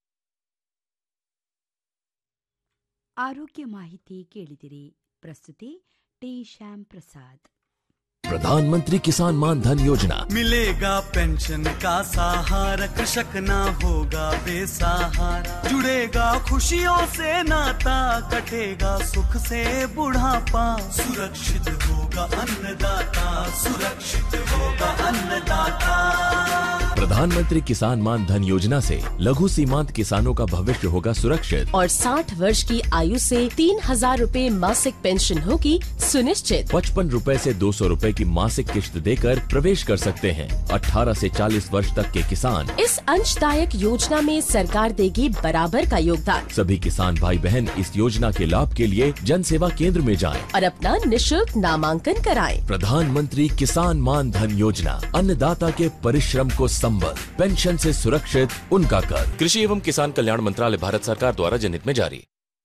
ಆರೋಗ್ಯ ಮಾಹಿತಿ ಕೇಳಿದಿರಿ ಪ್ರಸ್ತುತಿ ಟಿ ಶ್ಯಾಮ್ ಪ್ರಸಾದ್ प्रधानमंत्री किसान मान धन योजना मिलेगा पेंशन का सहारा कृषक ना होगा बेसहारा जुड़ेगा खुशियों से नाता कटेगा सुख से बुढ़ापा सुरक्षित होगा अन्नदाता सुरक्षित होगा अन्नदाता प्रधानमंत्री किसान मान धन योजना से लघु सीमांत किसानों का भविष्य होगा सुरक्षित और 60 वर्ष की आयु से तीन हजार रूपए मासिक पेंशन होगी सुनिश्चित पचपन रूपए से दो सौ रूपए की मासिक किश्त देकर प्रवेश कर सकते हैं 18 से 40 वर्ष तक के किसान इस अंशदायक योजना में सरकार देगी बराबर का योगदान सभी किसान भाई बहन इस योजना के लाभ के लिए जन सेवा केंद्र में जाएं। और अपना निशुल्क नामांकन कराएं। प्रधानमंत्री किसान मान धन योजना अन्नदाता के परिश्रम को संबल पेंशन से सुरक्षित उनका कर कृषि एवं किसान कल्याण मंत्रालय भारत सरकार द्वारा जनहित में जारी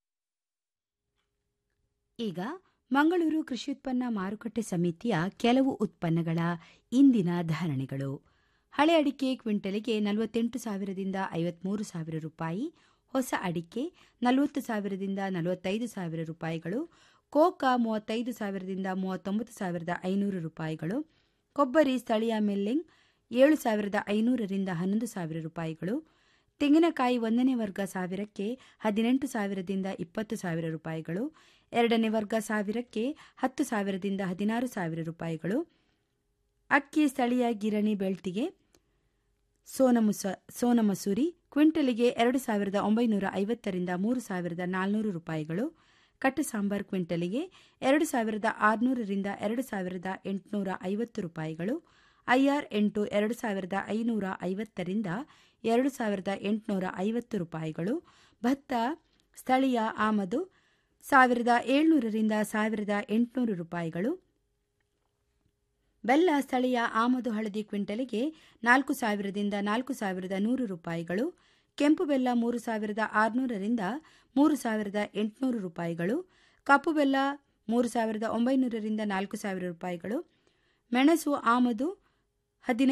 ಈಗ ಮಂಗಳೂರು ಕೃಷಿ ಉತ್ಪನ್ನ ಮಾರುಕಟ್ಟೆ ಸಮಿತಿಯ ಕೆಲವು ಉತ್ಪನ್ನಗಳ ಇಂದಿನ ಧಾರಣೆಗಳು ಹಳೆ ಅಡಿಕೆ ಕ್ವಿಂಟಲಿಗೆ ನಲವತ್ತೆಂಟು ಸಾವಿರದಿಂದ ಐವತ್ಮೂರು ಸಾವಿರ ರೂಪಾಯಿ ಹೊಸ ಅಡಿಕೆ ನಲವತ್ತು ಸಾವಿರದಿಂದ ನಲವತ್ತೈದು ಸಾವಿರ ರೂಪಾಯಿಗಳು ಕೋಕಾ ಮೂವತ್ತೈದು ಸಾವಿರದಿಂದ ಮೂವತ್ತೊಂಬತ್ತು ಸಾವಿರದ ಐನೂರು ರೂಪಾಯಿಗಳು ಕೊಬ್ಬರಿ ಸ್ಥಳೀಯ ಮಿಲ್ಲಿಂಗ್ ಏಳು ಸಾವಿರದ ಐನೂರರಿಂದ ಹನ್ನೊಂದು ಸಾವಿರ ರೂಪಾಯಿಗಳು ತೆಂಗಿನಕಾಯಿ ಒಂದನೇ ವರ್ಗ ಸಾವಿರಕ್ಕೆ ಹದಿನೆಂಟು ಸಾವಿರದಿಂದ ಇಪ್ಪತ್ತು ಸಾವಿರ ರೂಪಾಯಿಗಳು ಎರಡನೇ ವರ್ಗ ಸಾವಿರಕ್ಕೆ ಹತ್ತು ಸಾವಿರದಿಂದ ಹದಿನಾರು ಸಾವಿರ ರೂಪಾಯಿಗಳು ಅಕ್ಕಿ ಸ್ಥಳೀಯ ಗಿರಣಿ ಬೆಳ್ತಿಗೆ ಸೋನಮುಸ ಸೋನಮಸೂರಿ ಕ್ವಿಂಟಲಿಗೆ ಎರಡು ಸಾವಿರದ ಒಂಬೈನೂರ ಐವತ್ತರಿಂದ ಮೂರು ಸಾವಿರದ ನಾಲ್ನೂರು ರೂಪಾಯಿಗಳು ಕಟ್ಟು ಸಾಂಬಾರ್ ಕ್ವಿಂಟಲಿಗೆ ಎರಡು ಸಾವಿರದ ಆರುನೂರರಿಂದ ಎರಡು ಸಾವಿರದ ಎಂಟುನೂರ ಐವತ್ತು ರೂಪಾಯಿಗಳು ಐಆರ್ ಎಂಟು ಎರಡು ಸಾವಿರದ ಐನೂರ ಐವತ್ತರಿಂದ ಎರಡು ಸಾವಿರದ ಎಂಟುನೂರ ಐವತ್ತು ರೂಪಾಯಿಗಳು ಭತ್ತ ಸ್ಥಳೀಯ ಆಮದು ಸಾವಿರದ ಏಳ್ನೂರರಿಂದ ಸಾವಿರದ ಎಂಟುನೂರು ರೂಪಾಯಿಗಳು ಬೆಲ್ಲ ಸ್ಥಳೀಯ ಆಮದು ಹಳದಿ ಕ್ವಿಂಟಲಿಗೆ ನಾಲ್ಕು ಸಾವಿರದಿಂದ ನಾಲ್ಕು ಸಾವಿರದ ನೂರು ರೂಪಾಯಿಗಳು ಕೆಂಪು ಬೆಲ್ಲ ಮೂರು ಸಾವಿರದ ಆರುನೂರರಿಂದ ಮೂರು ಸಾವಿರದ ಎಂಟುನೂರು ರೂಪಾಯಿಗಳು ಕಪ್ಪು ಬೆಲ್ಲ ಮೂರು ಸಾವಿರದ ಒಂಬೈನೂರರಿಂದ ನಾಲ್ಕು ಸಾವಿರ ರೂಪಾಯಿಗಳು ಮೆಣಸು ಆಮದು ಹದಿನೈದು